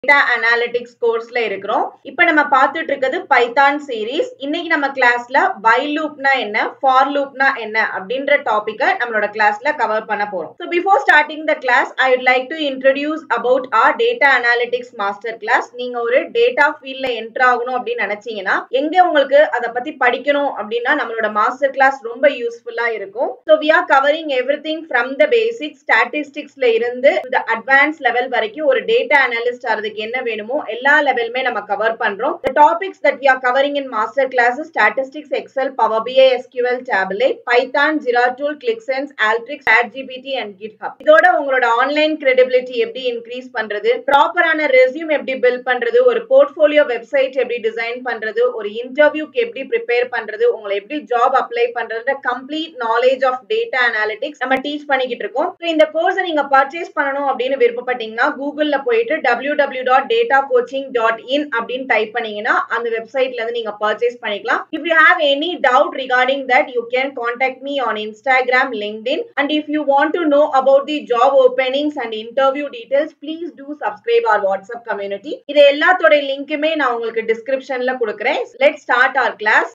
data analytics கோர்ஸ்ல இருக்கிறோம் இப்போ நம்ம பார்த்துட்டு இருக்கிறது பைத்தான் சீரீஸ் இன்னைக்கு நம்ம கிளாஸ்ல பை லூப்னா என்ன ஃபார் லூப்னா என்ன அப்படின்ற டாபிக்கை நம்மளோட கிளாஸ்ல கவர் பண்ண போறோம் so before starting the class I would like to introduce about our data analytics master class நீங்க ஒரு டேட்டா ஃபீல்ட்ல என்டர் ஆகணும் அப்படின்னு நினைச்சீங்கன்னா எங்க உங்களுக்கு அதை பத்தி படிக்கணும் அப்படின்னா நம்மளோட மாஸ்டர் கிளாஸ் ரொம்ப யூஸ்ஃபுல்லா இருக்கும் so we are covering every thing from the basic ஸ்டாட்டிஸ்டிக்ஸ்ல இருந்து அட்வான்ஸ் லெவல் வரைக்கும் ஒரு டேட்டா அனாலிஸ்ட் ஆகிறதுக்கு என்ன வேணுமோ எல்லா லெவலுமே நம்ம கவர் பண்றோம் the topics that we are covering in master classes statistics excel power bi sql tabulate python jira tool clicksense alteryx chatgpt and github இதோட உங்களோட ஆன்லைன் credibility எப்படி இன்க்ரீஸ் பண்றது ப்ராப்பரான ரெஸ்யூம் எப்படி பில்ட் பண்றது ஒரு போர்ட்ஃபோலியோ வெப்சைட் எப்படி டிசைன் பண்றது ஒரு இன்டர்வியூக்கு எப்படி ப்ரிப்பேர் பண்றது உங்களை எப்படி ஜாப் அப்ளை பண்றது complete knowledge of data analytics நம்ம டீச் பண்ணிக்கிட்டு இருக்கோம் So, இந்த கோர்ஸை நீங்க பர்ச்சேஸ் பண்ணணும் அப்படின்னு விருப்பப்பட்டீங்கன்னா கூகுள்ல போயிட்டு W W dot data coaching dot in அப்படின்னு டைப் பண்ணீங்கன்னா அந்த வெப்சைட்ல இருந்து நீங்க பர்ச்சேஸ் பண்ணிக்கலாம் if you have any doubt regarding that you can contact me on Instagram LinkedIn and if you want to know about the job openings and interview details please do subscribe our WhatsApp community இது எல்லாத்தோட லிங்க்குமே நான் உங்களுக்கு டிஸ்கிரிப்ஷன்ல கொடுக்குறேன் let start our class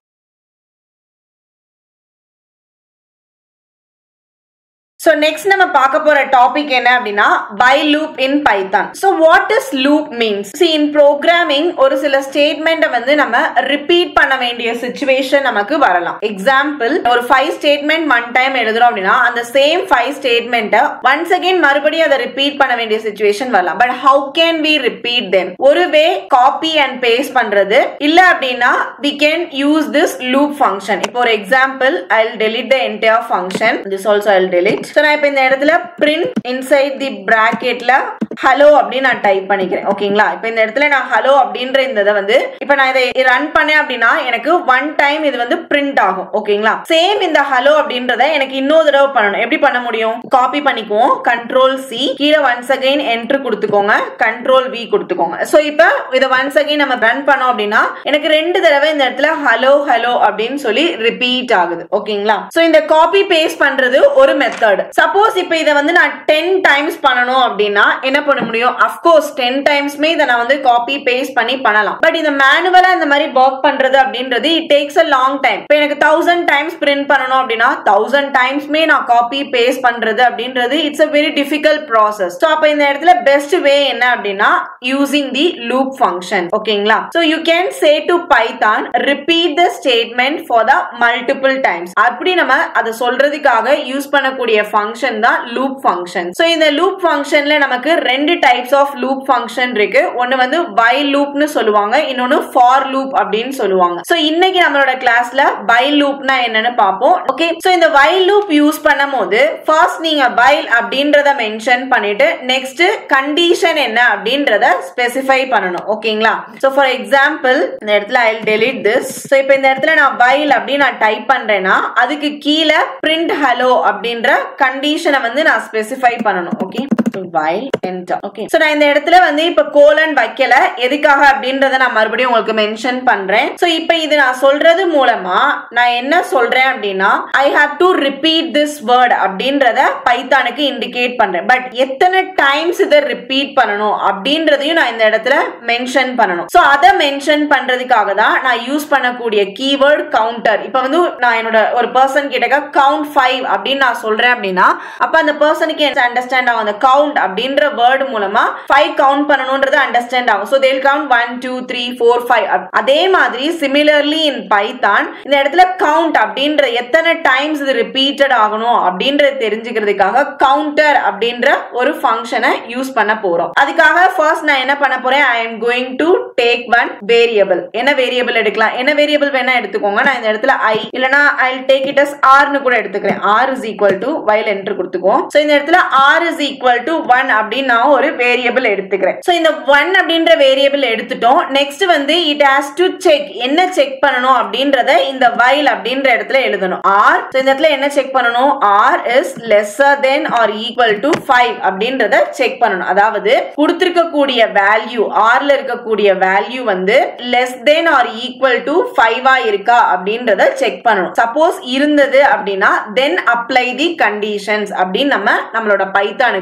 so next நம்ம பார்க்க போற டாபிக் என்ன அப்படின்னா by loop in Python so what is loop means see in programming ஒரு சில ஸ்டேட்மெண்ட்டை வந்து நம்ம ரிப்பீட் பண்ண வேண்டிய சுச்சுவேஷன் நமக்கு வரலாம் எக்ஸாம்பிள் ஒரு ஃபைவ் ஸ்டேட்மெண்ட் ஒன் டைம் எழுதுறோம் அப்படின்னா அந்த சேம் ஃபைவ் ஸ்டேட்மெண்ட்டை ஒன்ஸ் அகெயின் மறுபடியும் அதை ரிப்பீட் பண்ண வேண்டிய சுச்சுவேஷன் வரலாம் but how can we repeat then ஒரு வே காப்பி அண்ட் பேஸ்ட் பண்றது இல்ல அப்படின்னா we can use this loop function இப்போ ஒரு example I delete the entire function this also I delete so நான் இப்போ இந்த இடத்துல பிரிண்ட் இன்சைட் தி பிராக்கெட்ல ஹலோ அப்படின்னு நான் டைப் பண்ணிக்கிறேன் ஓகேங்களா இப்போ இந்த இடத்துல நான் ஹலோ அப்படின்ற இந்த இதை வந்து இப்போ நான் இதை ரன் பண்ணேன் அப்படின்னா எனக்கு ஒன் டைம் இது வந்து பிரிண்ட் ஆகும் ஓகேங்களா சேம் இந்த ஹலோ அப்படின்றத எனக்கு இன்னொரு தடவை பண்ணணும் எப்படி பண்ண முடியும் காப்பி பண்ணிக்குவோம் கண்ட்ரோல் சி கீழே ஒன்ஸ் அகைன் என்ட்ரு கொடுத்துக்கோங்க கண்ட்ரோல் வி கொடுத்துக்கோங்க ஸோ இப்போ இதை ஒன்ஸ் அகைன் நம்ம ரன் பண்ணோம் அப்படின்னா எனக்கு ரெண்டு தடவை இந்த இடத்துல ஹலோ ஹலோ அப்படின்னு சொல்லி ரிப்பீட் ஆகுது ஓகேங்களா ஸோ இந்த காப்பி பேஸ்ட் பண்றது ஒரு மெத்தட் சப்போஸ் இப்போ இதை வந்து நான் டென் டைம்ஸ் பண்ணணும் அப்படின்னா என்ன பண்ண முடியும் அஃப்கோர்ஸ் டென் டைம்ஸ்மே இதை நான் வந்து காப்பி பேஸ்ட் பண்ணி பண்ணலாம் பட் இந்த மேனுவலா இந்த மாதிரி ஒர்க் பண்றது அப்படின்றது it takes a long time இப்போ எனக்கு தௌசண்ட் டைம்ஸ் பிரிண்ட் பண்ணணும் அப்படின்னா தௌசண்ட் டைம்ஸ்மே நான் காப்பி பேஸ்ட் பண்றது அப்படின்றது it's a very difficult process so அப்போ இந்த இடத்துல பெஸ்ட் வே என்ன அப்படின்னா யூசிங் தி லூப் ஃபங்க்ஷன் ஓகேங்களா so you can say to Python repeat the statement for the multiple times அப்படி நம்ம அதை சொல்றதுக்காக யூஸ் பண்ணக்கூடிய ஃபங்க்ஷன் தான் லூப் ஃபங்க்ஷன் ஸோ இந்த லூப் ஃபங்க்ஷன்ல நமக்கு ரெண்டு டைப்ஸ் ஆஃப் லூப் ஃபங்க்ஷன் இருக்கு ஒன்னு வந்து பை லூப்னு சொல்லுவாங்க இன்னொன்னு ஃபார் லூப் அப்படின்னு சொல்லுவாங்க ஸோ இன்னைக்கு நம்மளோட கிளாஸ்ல பை லூப்னா என்னன்னு பார்ப்போம் ஓகே ஸோ இந்த வை லூப் யூஸ் பண்ணும் போது ஃபர்ஸ்ட் நீங்க பைல் அப்படின்றத மென்ஷன் பண்ணிட்டு நெக்ஸ்ட் கண்டிஷன் என்ன அப்படின்றத ஸ்பெசிஃபை பண்ணணும் ஓகேங்களா ஸோ ஃபார் எக்ஸாம்பிள் இந்த இடத்துல ஐ டெலிட் திஸ் ஸோ இப்போ இந்த இடத்துல நான் பைல் அப்படின்னு நான் டைப் பண்றேன்னா அதுக்கு கீழே பிரிண்ட் ஹலோ அப்படின்ற கண்டிஷனை வந்து நான் ஸ்பெசிஃபை பண்ணணும் okay while enter okay so நான் இந்த இடத்துல வந்து இப்ப கோலன் வைக்கல எதுக்காக அப்படின்றத நான் மறுபடியும் உங்களுக்கு மென்ஷன் பண்றேன் சோ இப்போ இது நான் சொல்றது மூலமா நான் என்ன சொல்றேன் அப்படின்னா I have to repeat this word அப்படின்றத பைத்தானுக்கு இண்டிகேட் பண்றேன் பட் எத்தனை டைம்ஸ் இதை ரிப்பீட் பண்ணணும் அப்படின்றதையும் நான் இந்த இடத்துல மென்ஷன் பண்ணணும் சோ அதை மென்ஷன் பண்றதுக்காக தான் நான் யூஸ் பண்ணக்கூடிய கீவேர்ட் கவுண்டர் இப்போ வந்து நான் என்னோட ஒரு பர்சன் கிட்ட கவுண்ட் ஃபைவ் அப்படின்னு நான் சொல்றேன் அப்படின்னா அப்ப அந்த பர்சனுக்கு அண்டர்ஸ்டாண்ட் ஆகும் அந்த கவுண்ட் அப்படின்ற வேர்டு மூலமா ஃபைவ் கவுண்ட் பண்ணணும்ன்றது அண்டர்ஸ்டாண்ட் ஆகும் so they'll count one two three four five அதே மாதிரி சிமிலர்லி இன் பைத்தான் இந்த இடத்துல கவுண்ட் அப்படின்ற எத்தனை டைம்ஸ் இது ரிப்பீட்டட் ஆகணும் அப்படின்றது தெரிஞ்சுக்கிறதுக்காக கவுண்டர் அப்படின்ற ஒரு ஃபங்க்ஷனை யூஸ் பண்ண போறோம் அதுக்காக ஃபர்ஸ்ட் நான் என்ன பண்ண போறேன் I am going to take one variable என்ன வேரியபிள் எடுக்கலாம் என்ன வேரியபிள் வேணா எடுத்துக்கோங்க நான் இந்த இடத்துல ஐ இல்லனா ஐ டேக் இட் அஸ் ஆர்னு கூட எடுத்துக்கிறேன் R is equal to while enter கொடுத்துக்குவோம் ஸோ இந்த இடத்துல R is equal to one அப்படின்னு நான் ஒரு வேரியபிள் எடுத்துக்கிறேன் ஸோ இந்த ஒன் அப்படின்ற வேரியபிள் எடுத்துட்டோம் நெக்ஸ்ட் வந்து இட் ஹாஸ் டு செக் என்ன செக் பண்ணணும் அப்படின்றத இந்த வைல் அப்படின்ற இடத்துல எழுதணும் ஆர் இந்த இடத்துல என்ன செக் பண்ணணும் R is lesser than R equal to five அப்படின்றத செக் பண்ணணும் அதாவது கொடுத்திருக்கக்கூடிய வேல்யூ ஆர்ல இருக்கக்கூடிய வேல்யூ வந்து less than R equal to ஃபைவா இருக்கா அப்படின்றத செக் பண்ணணும் சப்போஸ் இருந்தது அப்படின்னா தென் அப்ளை தி கண்டிஷன்ஸ் அப்படின்னு நம்ம நம்மளோட பைத்தானுக்கு சொல்றோம்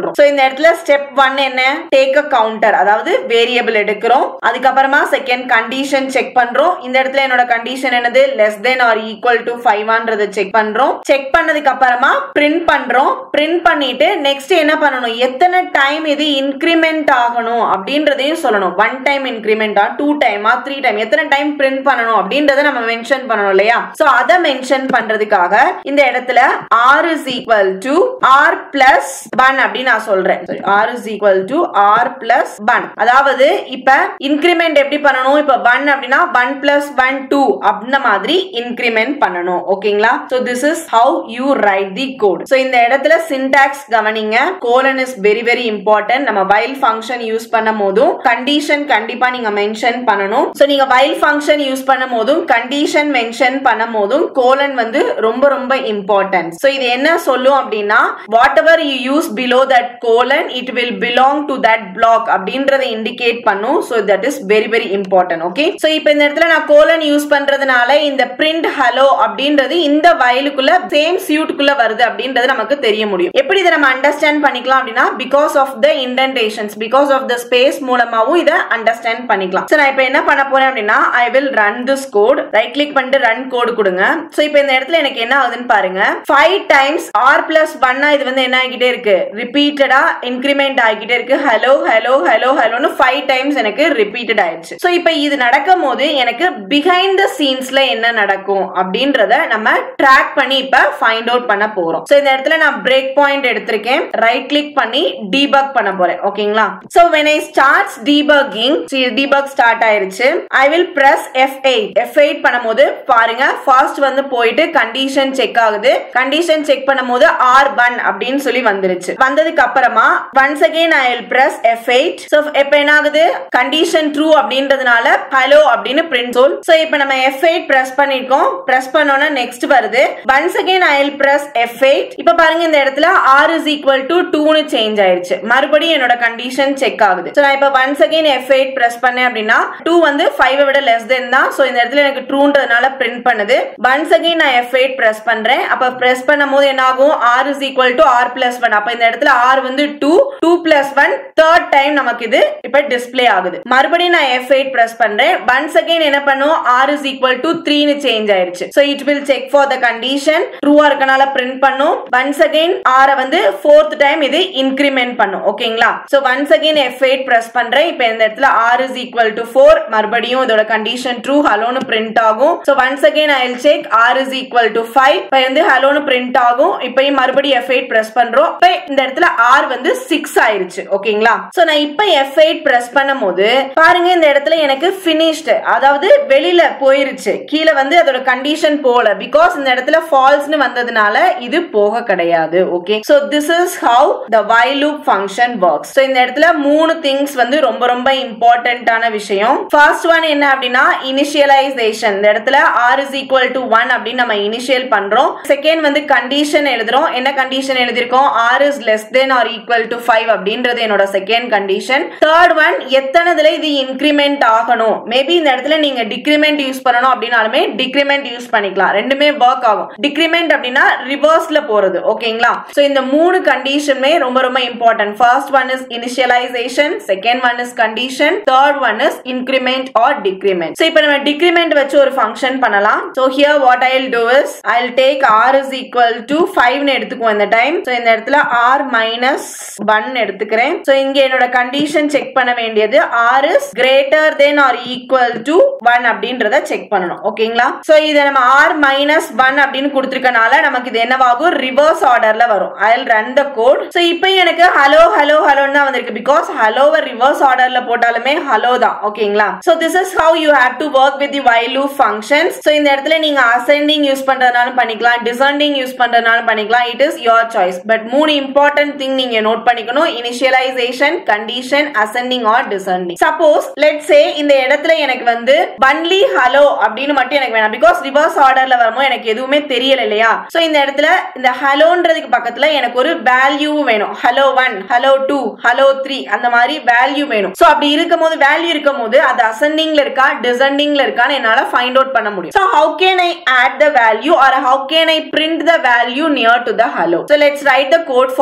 சொல்றோம் சோ இந்த இடத்துல ஸ்டெப் ஒன் என்ன டேக் அ கவுண்டர் அதாவது வேரியபிள் எடுக்கிறோம் அதுக்கப்புறமா செகண்ட் கண்டிஷன் செக் பண்றோம் இந்த இடத்துல என்னோட கண்டிஷன் என்னது less than R equal to ஃபைவ்ன்றத செக் பண்றோம் செக் பண்ணதுக்கு அப்புறமா பிரிண்ட் பண்றோம் பிரிண்ட் பண்ணிட்டு நெக்ஸ்ட் என்ன பண்ணணும் எத்தனை டைம் இது இன்க்ரிமெண்ட் ஆகணும் அப்படின்றதையும் சொல்லணும் ஒன் டைம் இன்க்ரிமெண்டா டூ டைமா த்ரீ டைம் எத்தனை டைம் பிரிண்ட் பண்ணணும் அப்படின்றத நம்ம மென்ஷன் பண்ணணும் இல்லையா சோ அதை மென்ஷன் பண்றதுக்காக இந்த இடத்துல R is equal to R plus one அப்படின்னு நான் சொல்றேன் R is equal to R plus one அதாவது இப்ப இன்க்ரிமெண்ட் எப்படி பண்ணணும் இப்ப ஒன் அப்படின்னா ஒன் பிளஸ் ஒன் டூ அப்படின்ற மாதிரி இன்க்ரிமெண்ட் பண்ணணும் ஓகேங்களா so this is how you write the code so இந்த இடத்துல சின்டாக்ஸ் கவனிங்க colon is very very important நம்ம வைல் ஃபங்க்ஷன் யூஸ் பண்ணும் போதும் கண்டிஷன் கண்டிப்பா நீங்க மென்ஷன் பண்ணணும் சோ நீங்க வைல் ஃபங்க்ஷன் யூஸ் பண்ணும் போதும் கண்டிஷன் மென்ஷன் பண்ணும் போதும் கோலன் வந்து ரொம்ப ரொம்ப இம்பார்ட்டன்ட் சோ இது என்ன சொல்லும் அப்படின்னா whatever you use below that colon it will belong to that block அப்படின்றத இண்டிகேட் பண்ணும் so that is very very important okay so இப்போ இந்த இடத்துல நான் கோலன் யூஸ் பண்றதுனால இந்த பிரிண்ட் ஹலோ அப்படின்றது இந்த வயலுக்குள்ள சேம் சியூட்டுக்குள்ள வருது அப்படின்றது நமக்கு தெரிய முடியும் எப்படி இதை நம்ம அண்டர்ஸ்டாண்ட் பண்ணிக்கலாம் அப்படின்னா because of the indentations because of the space மூலமாவும் இதை அண்டர்ஸ்டாண்ட் பண்ணிக்கலாம் சோ நான் இப்போ என்ன பண்ண போறேன் அப்படின்னா I will run this code right click பண்ணிட்டு ரன் கோடு கொடுங்க சோ இப்போ இந்த இடத்துல எனக்கு என்ன ஆகுதுன்னு பாருங்க ஃபைவ் டைம்ஸ் ஆர் பிளஸ் ஒன்னா இது வந்து என்ன ஆகிட்டே இருக்கு ரிப்பீட்டடா இன்க்ரிமெண்ட் ஆகிட்டே இருக்கு ஹலோ ஹலோ ஹலோ ஹலோன்னு ஃபைவ் டைம்ஸ் எனக்கு ரிப்பீட்டட் ஆயிடுச்சு சோ இப்போ இது நடக்கும் போது எனக்கு பிஹைண்ட் த சீன்ஸ்ல என்ன நடக்கும் அப்படின்றத நம்ம ட்ராக் பண்ணி இப்ப ஃபைண்ட் அவுட் பண்ண போறோம் சோ இந்த இடத்துல நான் பிரேக் பாயிண்ட் எடுத்திருக்கேன் ரைட் கிளிக் பண்ணி டீபக் பண்ண போறேன் ஓகேங்களா so when i starts debugging debug start ஆயிருச்சு I will press F8 F8 பண்ணும்போது பாருங்க ஃபர்ஸ்ட் வந்து போயிட்டு கண்டிஷன் செக் ஆகுது கண்டிஷன் செக் பண்ணும்போது ஆர் ஒன் அப்படின்னு சொல்லி வந்துருச்சு வந்ததுக்கு அப்புறமா once again I will press F8 so இப்ப என்ன ஆகுது கண்டிஷன் ட்ரூ அப்படின்றதுனால ஹலோ அப்படின்னு பிரிண்ட் சொல் சோ இப்போ நம்ம F8 பிரஸ் பண்ணிருக்கோம் பிரஸ் பண்ணோம்னா நெக்ஸ்ட் வருது once again I will press F8 இப்ப பாருங்க இந்த இடத்துல R is equal to 2 change ஆயிருச்சு மறுபடியும் என்னோட கண்டிஷன் செக் ஆகுது சோ நான் இப்ப ஒன்ஸ் அகைன் F8 பிரஸ் பண்ணேன் அப்படின்னா 2 வந்து 5 விட லெஸ் தென் தான் சோ இந்த இடத்துல எனக்கு ட்ரூன்றதுனால பிரிண்ட் பண்ணுது ஒன்ஸ் அகைன் நான் F8 பிரஸ் பண்றேன் அப்ப பிரஸ் பண்ணும்போது என்ன ஆகும் R is equal to R plus 1 அப்ப இந்த இடத்துல R வந்து 2 2 plus 1 தேர்ட் டைம் நமக்கு இது இப்ப டிஸ்ப்ளே ஆகுது மறுபடியும் நான் F8 பிரஸ் பண்றேன் ஒன்ஸ் அகைன் என்ன பண்ணும் R is equal to 3 னு சேஞ்ச் ஆயிருச்சு so it will check for the condition ட்ரூவா இருக்கனால பிரிண்ட் பண்ணும் ஒன்ஸ் அகைன் R வந்து ஃபோர்த் டைம் இது இன்கிரிமெண்ட் பண்ணும் ஓகேங்களா so once again F8 press பண்றேன் இப்போ இந்த இடத்துல R is equal to 4 மறுபடியும் இதோட கண்டிஷன் ட்ரூ ஹலோன்னு பிரிண்ட் ஆகும் so once again I will check R is equal to 5 இப்போ வந்து ஹலோன்னு பிரிண்ட் ஆகும் இப்பயும் மறுபடியும் F8 பிரஸ் பண்றோம் இப்போ இந்த இடத்துல R வந்து 6 ஆயிருச்சு ஓகேங்களா சோ நான் இப்போ F8 பிரஸ் பண்ணும்போது பாருங்க இந்த இடத்துல எனக்கு finished அதாவது வெளியில போயிருச்சு கீழே வந்து அதோட கண்டிஷன் போல பிகாஸ் இந்த இடத்துல ஃபால்ஸ்னு வந்ததுனால இது போக கிடையாது okay so this is how the while loop function works so இந்த இடத்துல மூணு திங்ஸ் வந்து ரொம்ப ரொம்ப இம்பார்ட்டன்டான விஷயம் ஃபர்ஸ்ட் ஒன் என்ன அப்படின்னா இனிஷியலைசேஷன் இந்த இடத்துல R is equal to one அப்படின்னு நம்ம இனிஷியல் பண்றோம் செகண்ட் வந்து கண்டிஷன் எழுதுறோம் என்ன கண்டிஷன் எழுதிருக்கோம் R is less than R equal to five அப்படின்றது என்னோட செகண்ட் கண்டிஷன் தேர்ட் ஒன் எத்தனதுல இது இன்க்ரிமெண்ட் ஆகணும் மேபி இந்த இடத்துல நீங்க டிக்ரிமெண்ட் யூஸ் பண்ணணும் அப்படின்னாலுமே டிக்ரிமெண்ட் யூஸ் பண்ணிக்கலாம் ரெண்டுமே ஒர்க் ஆகும் டிக்ரிமெண்ட் அப்படின்னா ரிவர்ஸ்ல போறது ஓகேங்களா சோ இந்த மூணு கண்டிஷனுமே ரொம்ப ரொம்ப important first one is initialization second one is condition third one is increment or decrement so இப்போ நம்ம டிக்ரிமெண்ட் வச்சு ஒரு ஃபங்க்ஷன் பண்ணலாம் so here what I will do is I will take R is equal to ஃபைவ்னு எடுத்துக்குவோம் இந்த time so இந்த இடத்துல ஆர் மைனஸ் ஒன் எடுத்துக்கிறேன் சோ இங்க என்னோட கண்டிஷன் செக் பண்ண வேண்டியது R is greater than R equal to one அப்படின்றத செக் பண்ணணும் ஓகேங்களா சோ இதை நம்ம ஆர் மைனஸ் ஒன் அப்படின்னு கொடுத்துருக்கனால நமக்கு இது என்னவாகும் ரிவர்ஸ் ஆர்டர்ல வரும் I will run the code so இப்போ எனக்கு ஹலோ ஹலோ ஹலோன்னு தான் வந்திருக்கு பிகாஸ் ஹலோவை ரிவர்ஸ் ஆர்டர்ல போட்டாலுமே ஹலோ தான் ஓகேங்களா so this is how you have to work with the while loop functions so இந்த இடத்துல நீங்க அசெண்டிங் யூஸ் பண்றதுனாலும் பண்ணிக்கலாம் டிசெண்டிங் யூஸ் பண்றதுனாலும் பண்ணிக்கலாம் it is your choice but மூணு இம்பார்ட்டன்ட் திங் நீங்க நோட் பண்ணிக்கணும் initialization condition ascending or descending suppose let say இந்த இடத்துல எனக்கு வந்து ஒன்லி ஹலோ அப்படின்னு மட்டும் எனக்கு வேணாம் பிகாஸ் ரிவர்ஸ் ஆர்டர்ல வரும்போது எனக்கு எதுவுமே தெரியல இல்லையா சோ இந்த இடத்துல இந்த ஹலோன்றதுக்கு பக்கத்துல எனக்கு ஒரு வேல்யூ வேணும் hello one hello two hello three அந்த மாதிரி வேல்யூ வேணும் சோ அப்படி இருக்கும் போது வேல்யூ இருக்கும் போது அது அசெண்டிங்ல இருக்கா டிசெண்டிங்ல இருக்கான்னு என்னால ஃபைண்ட் அவுட் பண்ண முடியும் so how can I add the value or how can I print the value near to the hello so let's write the code for that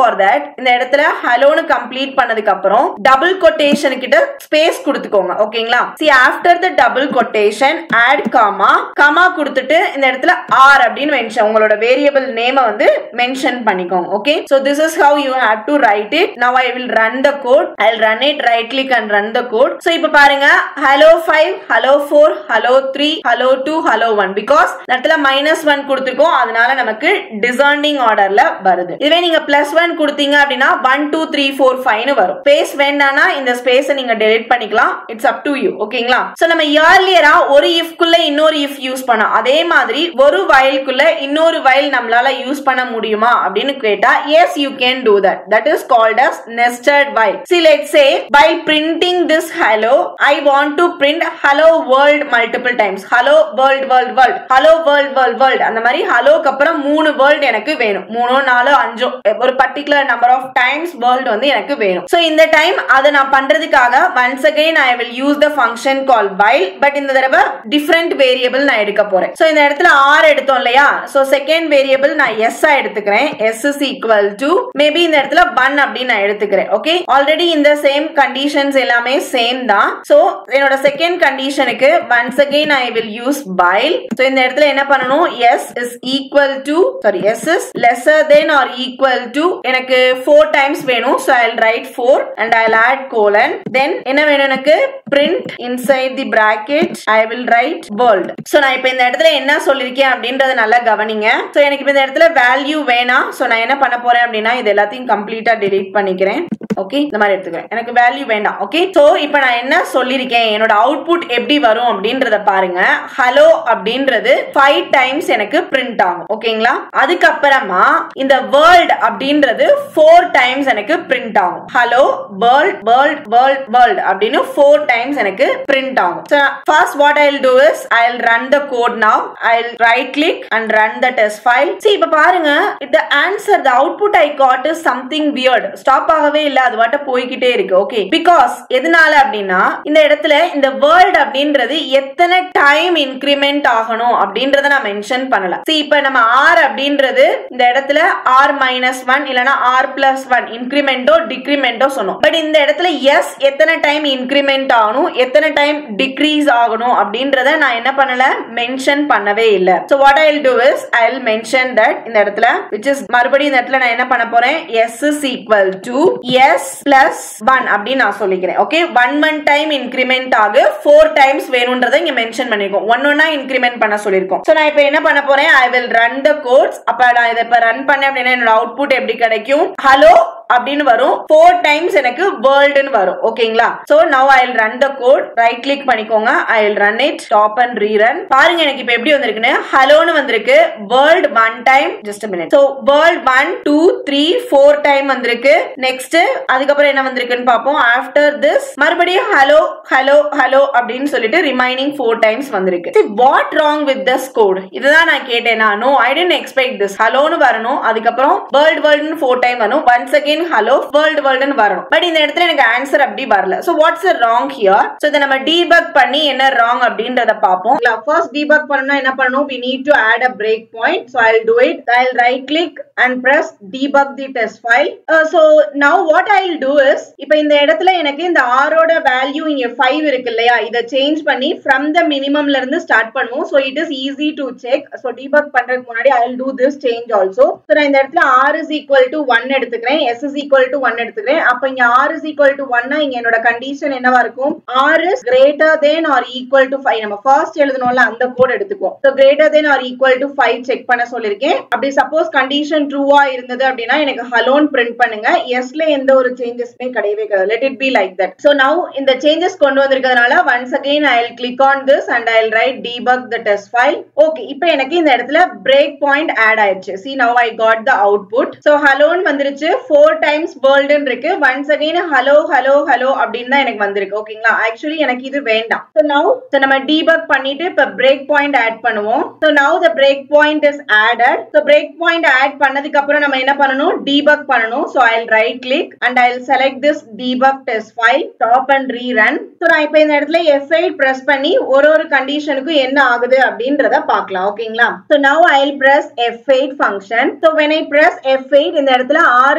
இந்த இடத்துல ஹலோன்னு கம்ப்ளீட் பண்ணதுக்கு அப்புறம் டபுள் கொட்டேஷன் கிட்ட ஸ்பேஸ் கொடுத்துக்கோங்க ஓகேங்களா see after the double quotation add comma comma கொடுத்துட்டு இந்த இடத்துல ஆர் அப்படின்னு மென்ஷன் உங்களோட வேரியபிள் நேம வந்து மென்ஷன் பண்ணிக்கோங்க okay so this is how you have to write it now I will run the code I run it right click and run the code so இப்போ பாருங்க hello five hello four hello three hello two hello one because இடத்துல minus one கொடுத்துருக்கோம் அதனால நமக்கு discerning ஆர்டர்ல வருது இதுவே நீங்க பிளஸ் ஒன் கொடுத்தீங்க அப்படின்னா ஒன் டூ த்ரீ ஃபோர் ஃபைவ்னு வரும் ஸ்பேஸ் வேண்டாம்னா இந்த ஸ்பேஸை நீங்க டெலிட் பண்ணிக்கலாம் இட்ஸ் அப் டு யூ ஓகேங்களா சோ நம்ம இயர்லியரா ஒரு if குள்ள இன்னொரு if யூஸ் பண்ணோம் அதே மாதிரி ஒரு வயலுக்குள்ள இன்னொரு வயல் நம்மளால யூஸ் பண்ண முடியுமா அப்படின்னு கேட்டா yes you can do that that is called as nested while see let's say by printing this hello i want to print hello world multiple times hello world world world hello world world world அந்த மாதிரி ஹலோக்கு அப்புறம் மூணு world எனக்கு வேணும் மூணோ நாலோ அஞ்சோ ஒரு particular number of times world வந்து எனக்கு வேணும் சோ இந்த டைம் அதை நான் பண்றதுக்காக once again I will use the function call while but இந்த தடவை டிஃப்ரெண்ட் வேரியபிள் நான் எடுக்க போறேன் சோ இந்த இடத்துல ஆர் எடுத்தோம் இல்லையா சோ செகண்ட் வேரியபிள் நான் எஸ் ஆ எடுத்துக்கிறேன் S is equal to maybe இந்த இடத்துல ஒன் அப்படின்னு நான் எடுத்துக்கிறேன் ஓகே ஆல்ரெடி இந்த சேம் கண்டிஷன்ஸ் எல்லாமே சேம் தான் சோ என்னோட செகண்ட் கண்டிஷனுக்கு once again I will use while so இந்த இடத்துல என்ன பண்ணணும் S is equal to sorry S is lesser than R equal to எனக்கு ஃபோர் டைம்ஸ் வேணும் so I write four and I add colon தென் என்ன வேணும் எனக்கு print inside the bracket I will write world so நான் இப்போ இந்த இடத்துல என்ன சொல்லியிருக்கேன் அப்படின்றத நல்லா கவனிங்க ஸோ எனக்கு இப்போ இந்த இடத்துல வேல்யூ வேணாம் ஸோ நான் என்ன பண்ண போறேன் அப்படின்னா இது எல்லாத்தையும் கம்ப்ளீட்டா delete பண்ணிக்கிறேன் ஓகே இந்த மாதிரி எடுத்துக்கிறேன் எனக்கு வேல்யூ வேண்டாம் ஓகே சோ இப்போ நான் என்ன சொல்லியிருக்கேன் என்னோட அவுட்புட் எப்படி வரும் அப்படின்றத பாருங்க ஹலோ அப்படின்றது ஃபைவ் டைம்ஸ் எனக்கு பிரிண்ட் ஆகும் ஓகேங்களா அதுக்கப்புறமா இந்த வேர்ல்ட் அப்படின்றது ஃபோர் டைம்ஸ் எனக்கு பிரிண்ட் ஆகும் hello world world world world அப்படின்னு ஃபோர் டைம்ஸ் எனக்கு பிரிண்ட் ஆகும் first what I do is I run the code now I right click and run the test file see இப்போ பாருங்க the answer the output I got is something weird stop ஆகவே இல்ல அது வாட்ட போய்கிட்டே இருக்கு ஓகே பிகாஸ் எதனால அப்படின்னா இந்த இடத்துல இந்த வேர்ல்ட் அப்படின்றது எத்தனை டைம் இன்க்ரிமெண்ட் ஆகணும் அப்படின்றத நான் மென்ஷன் பண்ணல சி இப்போ நம்ம ஆர் அப்படின்றது இந்த இடத்துல ஆர் மைனஸ் ஒன் இல்லனா ஆர் பிளஸ் ஒன் இன்க்ரிமெண்டோ டிக்ரிமெண்டோ சொன்னோம் பட் இந்த இடத்துல எஸ் எத்தனை டைம் இன்க்ரிமெண்ட் ஆகணும் எத்தனை டைம் டிக்ரீஸ் ஆகணும் அப்படின்றத நான் என்ன பண்ணல மென்ஷன் பண்ணவே இல்ல so what I do is I will mention that இந்த இடத்துல விச் இஸ் மறுபடியும் இந்த இடத்துல நான் என்ன பண்ண போறேன் S is equal to S plus one அப்படின்னு நான் சொல்லிக்கிறேன் okay one one time increment ஆகு ஃபோர் டைம்ஸ் வேணும்ன்றதை இங்க மென்ஷன் பண்ணிருக்கோம் ஒன் ஒன்னா இன்க்ரிமெண்ட் பண்ண சொல்லிருக்கோம் சோ நான் இப்போ என்ன பண்ண போறேன் I will run the codes அப்ப நான் இதை இப்ப ரன் பண்ணேன் அப்படின்னா என்னோட அவுட்புட் எப்படி கிடைக்கும் ஹலோ அப்படின்னு வரும் ஃபோர் டைம்ஸ் எனக்கு வேர்ல்டுன்னு வரும் ஓகேங்களா so now I run the code right click பண்ணிக்கோங்க I run it stop and rerun பாருங்க எனக்கு இப்ப எப்படி வந்திருக்குன்னு ஹலோன்னு வந்திருக்கு world one time just minute so world one two three four time வந்திருக்கு நெக்ஸ்ட் அதுக்கப்புறம் என்ன வந்திருக்குன்னு பார்ப்போம் ஆஃப்டர் திஸ் மறுபடியும் ஹலோ ஹலோ ஹலோ அப்படின்னு சொல்லிட்டு ரிமைனிங் ஃபோர் டைம்ஸ் வந்திருக்கு what wrong with this code இதுதான் நான் கேட்டேன் நான் no I didn't expect this ஹலோன்னு வரணும் அதுக்கப்புறம் வேர்ல்ட் வேர்ல்டுன்னு ஃபோர் டைம் வரும் ஒன்ஸ் அகேன் ஹலோ வேர்ல்டு வேர்ல்டுன்னு வரணும் பட் இந்த இடத்துல எனக்கு ஆன்சர் அப்படி வரல so what's wrong here so இதை நம்ம டீபக் பண்ணி என்ன ராங் அப்படின்றத பார்ப்போம் ஃபர்ஸ்ட் டீபக் பண்ணனும் என்ன பண்ணனும் we need to add a break point so i'll do it i'll right click and press debug the test file uh, so now what i'll do is இப்போ இந்த இடத்துல எனக்கு இந்த r ஓட வேல்யூ இங்க 5 இருக்கு இல்லையா இத சேஞ்ச் பண்ணி from the minimumல இருந்து ஸ்டார்ட் பண்ணுவோம் so it is easy to check so debug பண்றதுக்கு முன்னாடி i'll do this change also so நான் இந்த இடத்துல r is equal to 1 எடுத்துக்கிறேன் s is equal to 1 எடுத்துக்கிறேன் அப்ப இங்க r is equal to 1 னா இங்க என்னோட கண்டிஷன் என்னவா இருக்கும் r is greater than or equal to 5 நம்ம ஃபர்ஸ்ட் எழுதணும்ல அந்த கோட் எடுத்துக்குவோம் so greater than or equal to 5 check பண்ண சொல்லிருக்கேன் அப்படி சப்போஸ் கண்டிஷன் ட்ரூவா இருந்தது அப்படின்னா எனக்கு ஹலோன் பிரிண்ட் பண்ணுங்க எஸ்ல எந்த ஒரு சேஞ்சஸ்மே கிடையவே கிடையாது let it be like that so now இந்த சேஞ்சஸ் கொண்டு வந்திருக்கிறதுனால once again I will click on this and I will write debug the test file okay இப்போ எனக்கு இந்த இடத்துல பிரேக் பாயிண்ட் ஆட் ஆயிடுச்சு see now i got the output so ஹலோன் வந்துருச்சு ஃபோர் டைம்ஸ் வேர்ல்டுன்னு இருக்கு once again hello hello hello அப்படின்னு தான் எனக்கு வந்திருக்கு ஓகேங்களா ஆக்சுவலி எனக்கு இது வேண்டாம் ஸோ நவ் ஸோ நம்ம டீபக் பண்ணிட்டு இப்போ பிரேக் பாயிண்ட் ஆட் பண்ணுவோம் so now the break point is added so break point add பண்ணதுக்கு அப்புறம் நம்ம என்ன பண்ணணும் டீபக் பண்ணணும் so I right click and I select this debug test file stop and rerun so நான் இப்போ இந்த இடத்துல எஃப் எயிட் ப்ரெஸ் பண்ணி ஒரு ஒரு கண்டிஷனுக்கும் என்ன ஆகுது அப்படின்றத பார்க்கலாம் ஓகேங்களா so now I press F eight function so when I press F eight இந்த இடத்துல R is equal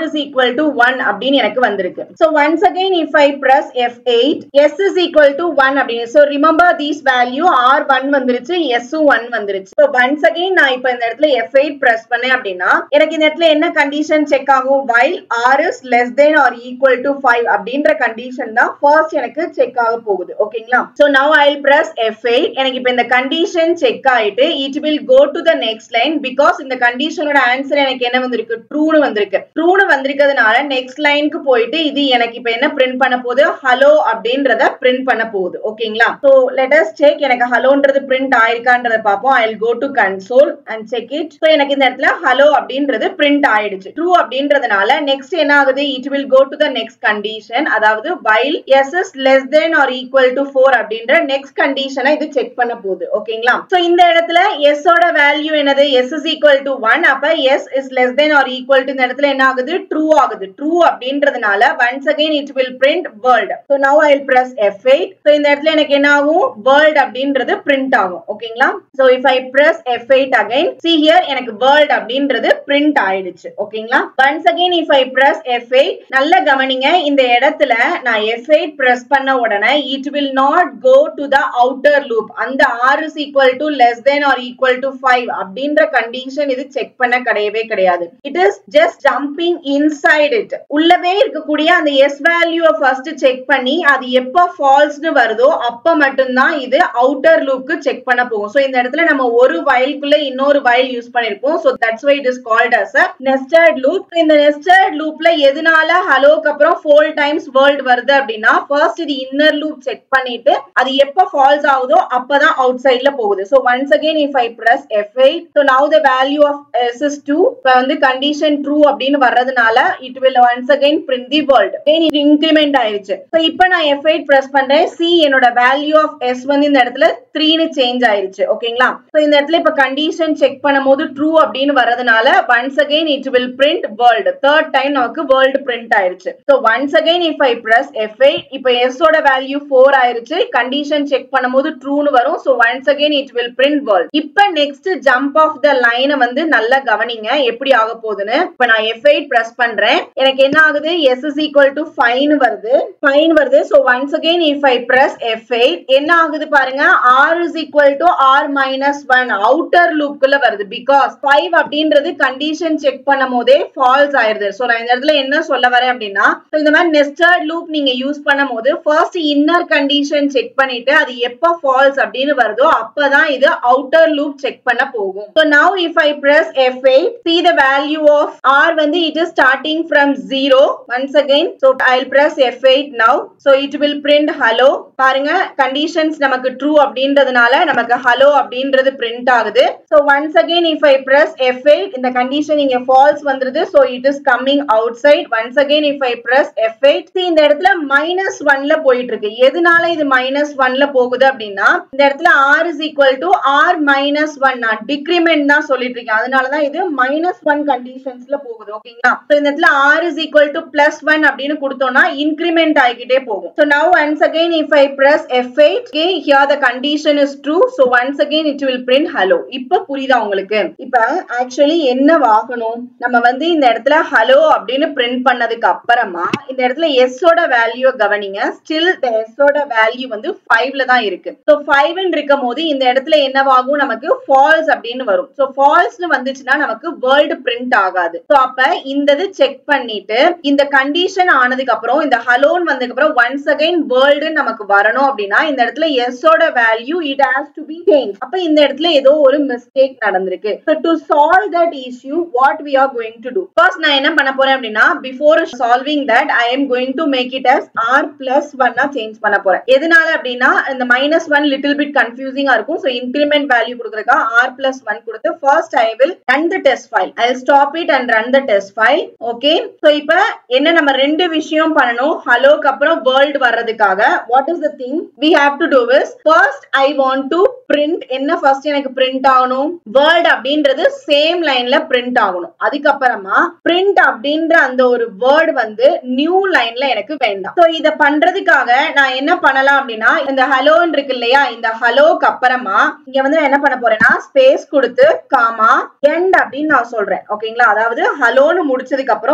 equal to one அப்படின்னு எனக்கு வந்திருக்கு so once again if I press F eight S is equal to one அப்படின்னு so remember these value R one வந்துருச்சு எஸ்ஸும் one வந்துருச்சு so once again நான் இப்போ இந்த இடத்துல எஃப் எயிட் பிரஸ் பண்ணேன் அப்படின்னா எனக்கு இந்த இடத்துல என்ன கண்டிஷன் செக் ஆகும் while R is less than R equal to five அப்படின்ற கண்டிஷன் தான் ஃபர்ஸ்ட் எனக்கு செக் ஆக போகுது ஓகேங்களா so now I press F eight எனக்கு இப்போ இந்த கண்டிஷன் செக் ஆயிட்டு it will go to the next line because இந்த கண்டிஷனோட ஆன்சர் எனக்கு என்ன வந்திருக்கு ட்ரூனு வந்திருக்கு ட்ரூனு வந்திருக்கிறதுனால நெக்ஸ்ட் லைனுக்கு போயிட்டு இது எனக்கு இப்போ என்ன பிரிண்ட் பண்ண போகுது ஹலோ அப்படின்றத பிரிண்ட் பண்ண போகுது ஓகேங்களா ஸோ லெட்டஸ் செக் எனக்கு ஹலோன்றது பிரிண்ட் ஆயிருக்கான்றத பார்ப்போம் I go to console and check it so எனக்கு இந்த இடத்துல ஹலோ அப்படின்றது பிரிண்ட் ஆயிடுச்சு ட்ரூ அப்படின்றதுனால நெக்ஸ்ட் என்ன ஆகுது it will go to the next condition அதாவது while S is less than R equal to four அப்படின்ற நெக்ஸ்ட் கண்டிஷனை இது செக் பண்ண போகுது ஓகேங்களா ஸோ இந்த இடத்துல எஸ் ஓட வேல்யூ என்னது S is equal to one அப்ப S is less than R equal to இந்த இடத்துல என்ன ஆகுது ட்ரூ ஆகுது ட்ரூ அப்படின்றதுனால once again it will print world so now I press F eight so இந்த இடத்துல எனக்கு என்ன ஆகும் வேர்ல்ட் அப்படின்றது பிரிண்ட் ஆகும் ஓகேங்களா so if I press F eight again see here எனக்கு வேர்ல்ட் அப்படின்றது பிரிண்ட் ஆயிடுச்சு ஓகேங்களா once again if I press F eight நல்ல கவனிங்க இந்த இடத்துல நான் எஃப் எயிட் பிரஸ் பண்ண உடனே it will not go to the outer loop அந்த R is equal to less than R equal to five அப்படின்ற கண்டிஷன் இது செக் பண்ண கிடையவே கிடையாது it is just jumping inside it உள்ளவே இருக்கக்கூடிய அந்த எஸ் வேல்யூ ஃபர்ஸ்ட் செக் பண்ணி அது எப்போ ஃபால்ஸ்னு வருதோ அப்ப மட்டும்தான் இது அவுட்டர் லூப்க்கு செக் பண்ண போகும் ஸோ இந்த இடத்துல நம்ம ஒரு வயலுக்குள்ள இன்னொரு வயல் யூஸ் பண்ணிருப்போம் so that's why it is called as a nested loop இந்த நெஸ்டட் லூப்ல எதனால ஹலோக்கு அப்புறம் ஃபோர் டைம்ஸ் வேர்ல்ட் வருது அப்படின்னா ஃபர்ஸ்ட் இது இன்னர் லூப் செக் பண்ணிட்டு அது எப்போ ஃபால்ஸ் ஆகுதோ அப்பதான் அவுட் சைட்ல போகுது so once again if I press F eight so now the value of S is two இப்போ வந்து கண்டிஷன் ட்ரூ அப்படின்னு வர்றதுனால it will once again print the world இது இன்க்ரிமெண்ட் ஆயிருச்சு ஸோ இப்போ நான் எஃப் எயிட் பிரஸ் பண்றேன் சி என்னோட வேல்யூ ஆஃப் எஸ் வந்து இந்த இடத்துல த்ரீன்னு சேஞ்ச் ஆயிருச்சு ஓகேங்களா ஸோ இந்த இடத்துல இப்போ கண்டிஷன் செக் பண்ணும்போது ட்ரூ அப்படின்னு வர்றதுனால once again it will print world third time நமக்கு வேர்ல்டு பிரிண்ட் ஆயிருச்சு so once again if I press F eight இப்போ எஸ் ஓட வேல்யூ ஃபோர் ஆயிருச்சு கண்டிஷன் செக் பண்ணும்போது ட்ரூன்னு வரும் so once again it will print world இப்போ நெக்ஸ்ட் ஜம்ப் ஆஃப் த லைனை வந்து நல்லா கவனிங்க எப்படி ஆக போகுதுன்னு இப்போ நான் எஃப் எயிட் பிரஸ் பண்றேன் எனக்கு என்ன ஆகுது S is equal to five வருது ஃபைன் வருது so once again if I press F eight என்ன ஆகுது பாருங்க R is equal to R minus one outer லூப்குள்ள வருது பிகாஸ் ஃபைவ் அப்படின்றது கண்டிஷன் செக் பண்ணும் போதே ஃபால்ஸ் ஆயிருது ஸோ நான் இந்த இடத்துல என்ன சொல்ல வரேன் அப்படின்னா இந்த மாதிரி நெஸ்டட் லூப் நீங்க யூஸ் பண்ணும் போது ஃபர்ஸ்ட் இன்னர் கண்டிஷன் செக் பண்ணிட்டு அது எப்போ ஃபால்ஸ் அப்படின்னு வருதோ அப்பதான் இது அவுட்டர் லூப் செக் பண்ண போகும் so now if I press F eight see the value of R வந்து it is starting from zero once again so I press F eight now so it will print hello பாருங்க conditions நமக்கு true அப்படின்றதுனால நமக்கு hello அப்படின்றது print ஆகுது so once again if I press F eight இந்த condition இங்க false வந்துருது so it is coming outside once again if I press F eight இந்த இடத்துல மைனஸ் ஒன்ல போயிட்டு இருக்கு எதனால இது மைனஸ் ஒன்ல போகுது அப்படின்னா இந்த இடத்துல R is equal to R minus one நான் டிக்ரிமெண்ட் தான் சொல்லிட்டு இருக்கேன் அதனாலதான் இது மைனஸ் ஒன் கண்டிஷன்ஸ்ல போகுது ஓகேங்களா ஸோ இந்த இடத்துல R is equal to plus one அப்படின்னு கொடுத்தோம்னா இன்க்ரிமெண்ட் ஆகிக்கிட்டே போகும் so now once again if I press F eight okay here the condition is true so once again it will print hello இப்போ புரியுதா உங்களுக்கு இப்போ ஆக்சுவலி என்ன ஆகணும் நம்ம வந்து இந்த இடத்துல ஹலோ அப்படின்னு பிரிண்ட் பண்ணதுக்கு அப்புறமா இந்த இடத்துல எஸ் ஓட வேல்யூ கவனிங்க ஸ்டில் த எஸ் ஓட வேல்யூ வந்து ஃபைவ்ல தான் இருக்கு ஸோ ஃபைவ்னு இருக்கும் போது இந்த இடத்துல என்னவாகும் நமக்கு ஃபால்ஸ் அப்படின்னு வரும் ஸோ ஃபால்ஸ்னு வந்துச்சுன்னா நமக்கு வேர்ல்டு பிரிண்ட் ஆகாது ஸோ அப்ப இந்த இது செக் பண்ணிட்டு இந்த கண்டிஷன் ஆனதுக்கு அப்புறம் இந்த ஹலோன் வந்ததுக்கு அப்புறம் ஒன்ஸ் அகைன் வேர்ல்டு நமக்கு வரணும் அப்படின்னா இந்த இடத்துல எஸ் ஓட value it has to be change அப்ப இந்த இடத்துல ஏதோ ஒரு மிஸ்டேக் நடந்திருக்கு so to solve that issue what we are going to do first நான் என்ன பண்ண போறேன் அப்படின்னா before solving that I am going to make it as R plus ஒன்னா சேஞ்ச் பண்ண போறேன் எதனால அப்படின்னா இந்த மைனஸ் ஒன் லிட்டில் பிட் கன்ஃபியூசிங்கா இருக்கும் ஸோ இன்க்ரிமெண்ட் வேல்யூ கொடுக்குறதுக்கா ஆர் பிளஸ் ஒன் கொடுத்து first I will run the test file I stop it and run the test file okay so இப்போ என்ன நம்ம ரெண்டு விஷயம் பண்ணணும் ஹலோக்கு அப்புறம் வேர்ல்டு வர்றதுக்காக what is the thing we have to do is first I want to print என்ன first எனக்கு பிரிண்ட் ஆகணும் வேர்ல்ட் அப்படின்றது சேம் லைன்ல பிரிண்ட் ஆகணும் அதுக்கப்புறமா பிரிண்ட் அப்படின்ற அந்த ஒரு வேர்டு வந்து நியூ லைன்ல எனக்கு வேண்டாம் ஸோ இதை பண்றதுக்காக நான் என்ன பண்ணலாம் அப்படின்னா இந்த ஹலோன்னு இருக்கு இல்லையா இந்த ஹலோக்கு அப்புறமா இங்க வந்து நான் என்ன பண்ண போறேன்னா ஸ்பேஸ் கொடுத்து காமா எண்ட் அப்படின்னு நான் சொல்றேன் ஓகேங்களா அதாவது ஹலோன்னு முடிச்சதுக்கு அப்புறம்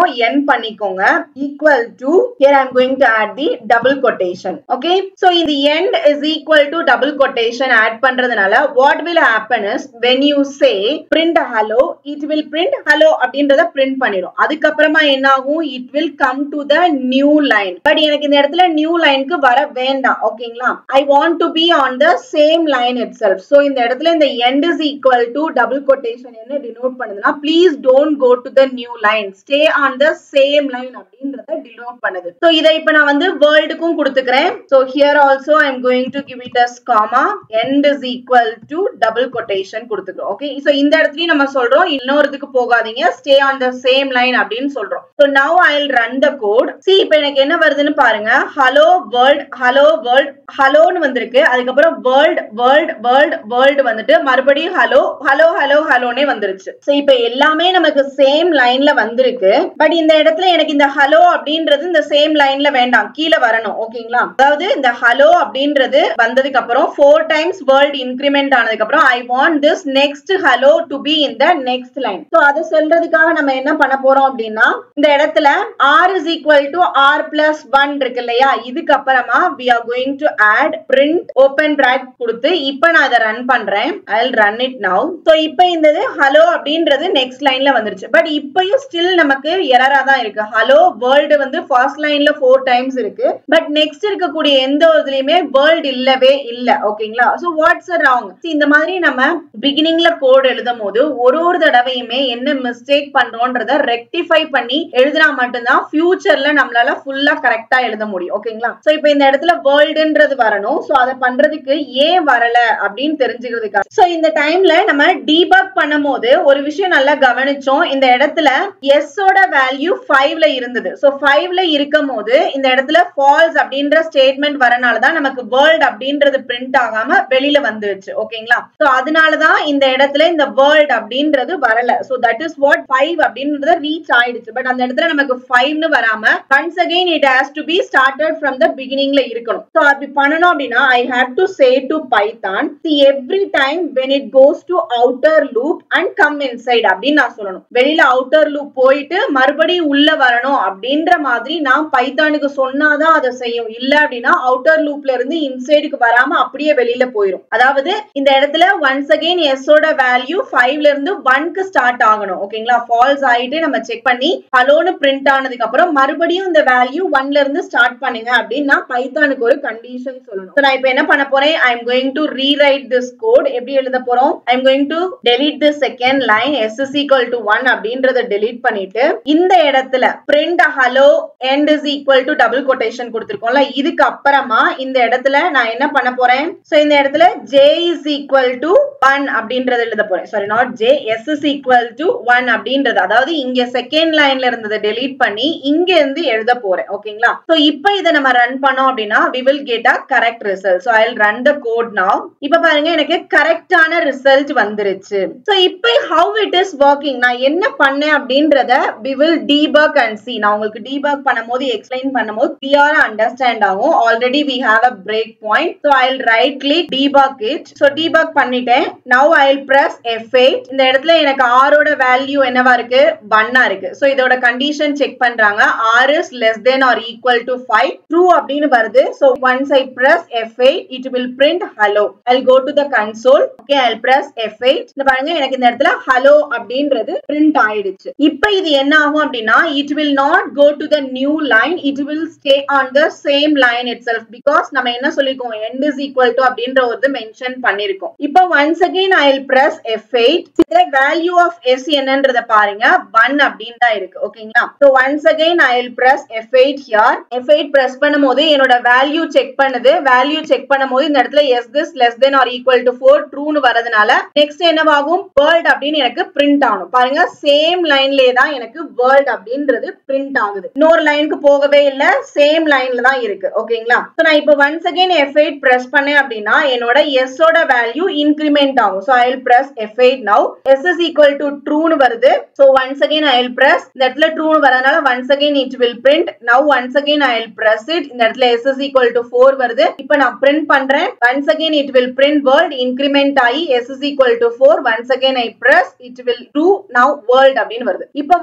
அப்புறம் n பண்ணிக்கோங்க equal to here i'm going to add the double quotation okay so இந்த end is equal to double quotation add பண்றதுனால what will happen is when you say print hello it will print hello அப்படின்றத print பண்ணிடும் அதுக்கப்புறமா என்ன ஆகும் it will come to the new line but எனக்கு இந்த இடத்துல நியூ லைனுக்கு வர வேண்டாம் ஓகேங்களா i want to be on the same line itself so இந்த இடத்துல இந்த end is equal to double quotation என்ன denote பண்ணுதுன்னா please don't go to the new line stay on the same line அப்படின்றத denote பண்ணுது so இதை இப்ப நான் வந்து வேர்ல்டுக்கும் கொடுத்துக்கிறேன் so here also i am going to give it as comma end is equal to double quotation கொடுத்துக்கிறோம் okay so இந்த இடத்துலயும் நம்ம சொல்றோம் இன்னொருதுக்கு போகாதீங்க stay on the same line அப்படின்னு சொல்றோம் so now i'll run the code see இப்ப எனக்கு என்ன வருதுன்னு பாருங்க hello world hello world ஹலோன்னு வந்திருக்கு அதுக்கப்புறம் வேர்ல்ட் வேர்ல்ட் வேர்ல்ட் வேர்ல்ட் வந்துட்டு மறுபடியும் ஹலோ ஹலோ ஹலோ ஹலோனே வந்துருச்சு சோ இப்ப எல்லாமே நமக்கு சேம் லைன்ல வந்திருக்கு பட் இந்த இடத்துல எனக்கு இந்த ஹலோ அப்படின்றது இந்த சேம் லைன்ல வேண்டாம் கீழே வரணும் ஓகேங்களா அதாவது இந்த ஹலோ அப்படின்றது வந்ததுக்கு அப்புறம் ஃபோர் டைம்ஸ் வேர்ல்ட் இன்க்ரிமெண்ட் ஆனதுக்கு அப்புறம் I want this next hello to be in the next line so அதை சொல்றதுக்காக நம்ம என்ன பண்ண போறோம் அப்படின்னா இந்த இடத்துல R is equal to R plus one இருக்கு இல்லையா இதுக்கு அப்புறமா we are going to add print open பிராக் கொடுத்து இப்ப நான் அதை ரன் பண்றேன் I run it now so இப்போ இந்த ஹலோ அப்படின்றது நெக்ஸ்ட் லைன்ல வந்துருச்சு பட் இப்பயும் ஸ்டில் நமக்கு எரரா தான் இருக்கு ஹலோ வேர்ல்டு வந்து ஃபர்ஸ்ட் லைன்ல ஃபோர் டைம்ஸ் இருக்கு பட் நெக்ஸ்ட் இருக்கக்கூடிய எந்த இதுலயுமே வேர்ல்டு இல்லவே இல்ல ஓகேங்களா சோ வாட்ஸ் ராங் இந்த மாதிரி நம்ம பிகினிங்ல கோட் எழுதும் போது ஒரு ஒரு தடவையுமே என்ன மிஸ்டேக் பண்றோன்றத ரெக்டிஃபை பண்ணி எழுதினா மட்டும்தான் ஃபியூச்சர்ல நம்மளால ஃபுல்லா கரெக்டா எழுத முடியும் ஓகேங்களா சோ இப்போ இந்த இடத்துல வேர்ல்டுன்றது வரணும் சோ அதை பண்றதுக்கு ஏன் வரல அப்படின்னு தெரிஞ்சுக்கிறதுக்காக சோ இந்த டைம்ல நம்ம டீபக் பண்ணும் போது ஒரு விஷயம் நல்லா கவனிச்சோம் இந்த இடத்துல எஸ் ஓட வேல்யூ ஃபைவ்ல இருந்தது சோ ஃபைவ்ல இருக்கும் போது இந்த இடத்துல ஃபால்ஸ் அப்படின்ற ஸ்டேட்மெண்ட் வரனாலதான் நமக்கு வேர்ல்ட் அப்படின்றது பிரிண்ட் ஆகாம வெளியில வந்துருச்சு ஓகேங்களா சோ அதனாலதான் இந்த இடத்துல இந்த வேர்ல்ட் அப்படின்றது வரல so that is what five அப்படின்றது ரீச் ஆயிடுச்சு பட் அந்த இடத்துல நமக்கு ஃபைவ்னு வராம once again it has to be started from the பிகினிங்ல இருக்கணும் சோ அப்படி பண்ணணும் அப்படின்னா I have to say to Python see every time when it goes to outer loop and come inside அப்படின்னு நான் சொல்லணும் வெளியில அவுட்டர் லூப் போயிட்டு மறுபடியும் உள்ள வரணும் அப்படின்ற மாதிரி நான் பைத்தானுக்கு சொன்னாதான் அதை செய்யும் இல்ல அப்படின்னா அவுட்டர் லூப்ல இருந்து இன்சைடுக்கு வராம அப்படியே வெளியில போயிடும் அதாவது இந்த இடத்துல ஒன்ஸ் அகைன் எஸ் ஓட வேல்யூ ஃபைவ்ல இருந்து ஒன்க்கு ஸ்டார்ட் ஆகணும் ஓகேங்களா ஃபால்ஸ் ஆயிட்டு நம்ம செக் பண்ணி ஹலோன்னு பிரிண்ட் ஆனதுக்கு அப்புறம் மறுபடியும் இந்த வேல்யூ ஒன்ல இருந்து ஸ்டார்ட் பண்ணுங்க அப்படின்னு நான் பைத்தானுக்கு ஒரு கண்டிஷன் சொல்லணும் நான் இப்போ என்ன பண்ண போறேன் I am going to rewrite this code எப்படி எழுத போறோம் I am going to delete the second line s is equal to one அப்படின்றத டெலீட் பண்ணிட்டு இந்த இடத்துல print hello end is equal to double quotation கொடுத்துருக்கோம்ல இதுக்கு அப்புறமா இந்த இடத்துல நான் என்ன பண்ண போறேன் சோ இந்த இடத்துல j is equal to one அப்படின்றத எழுத போறேன் sorry not j s is equal to one அப்படின்றது அதாவது இங்க செகண்ட் லைன்ல இருந்ததை டெலீட் பண்ணி இங்க இருந்து எழுத போறேன் ஓகேங்களா சோ இப்போ இதை நம்ம ரன் பண்ணோம் அப்படின்னா we will get a correct result so I run the code now இப்ப பாருங்க எனக்கு கரெக்டான ரிசல்ட் வந்துருச்சு சோ இப்போ ஹவு இட் இஸ் ஒர்க்கிங் நான் என்ன பண்ணேன் அப்படின்றத we will debug and see நான் உங்களுக்கு டீபக் பண்ணும்போது எக்ஸ்பிளைன் பண்ணும்போது கிளியரா அண்டர்ஸ்டாண்ட் ஆகும் already we have a break point so I right click debug it so debug பண்ணிட்டேன் நவ் ஐ பிரஸ் எஃப் இந்த இடத்துல எனக்கு ஆரோட வேல்யூ என்னவா இருக்கு ஒன்னா இருக்கு சோ இதோட கண்டிஷன் செக் பண்றாங்க r is less than R equal to five true அப்படின்னு வருது so once I press F eight it will print hello I go to the console okay I press F eight இந்த பாருங்க எனக்கு இந்த இடத்துல hello அப்படின்றது print ஆயிடுச்சு இப்போ இது என்ன ஆகும் அப்படின்னா it will not go to the new line it will stay on the same line itself because நம்ம என்ன சொல்லிருக்கோம் எண்ட் இஸ் ஈக்குவல் டு அப்படின்ற ஒரு மென்ஷன் பண்ணிருக்கோம் இப்போ once again I will press F eight இதுல வேல்யூ ஆஃப் எஸ் என்னன்றத பாருங்க ஒன் அப்படின்னு தான் இருக்கு ஓகேங்களா so once again I will press F eight here F eight press பண்ணும்போது என்னோட வேல்யூ செக் பண்ணுது வேல்யூ செக் பண்ணும்போது இந்த இடத்துல s this less than R equal to four ட்ரூன்னு வரதுனால நெக்ஸ்ட் என்னவாகும் வேர்ல்ட் அப்படின்னு எனக்கு பிரிண்ட் ஆகணும் பாருங்க சேம் லைன்லயே தான் எனக்கு வேர்ல்ட் அப்படின்றது பிரிண்ட் ஆகுது இன்னொரு லைனுக்கு போகவே இல்ல சேம் லைன்ல தான் இருக்கு ஓகேங்களா ஸோ நான் இப்போ once again F eight press பண்ணேன் அப்படின்னா என்னோட எஸ் ஓட வேல்யூ இன்க்ரிமெண்ட் ஆகும் so I will press F eight now s is equal to ட்ரூன்னு வருது so once again I will press இந்த இடத்துல ட்ரூன்னு வரதுனால once again it will print now once again I will press it இந்த இடத்துல s is equal to four வருது இப்போ நான் பிரிண்ட் பண்றேன் once again it will print world increment ஆகி s is equal to four once again I press it will do now world அப்படின்னு வருது இப்போ once again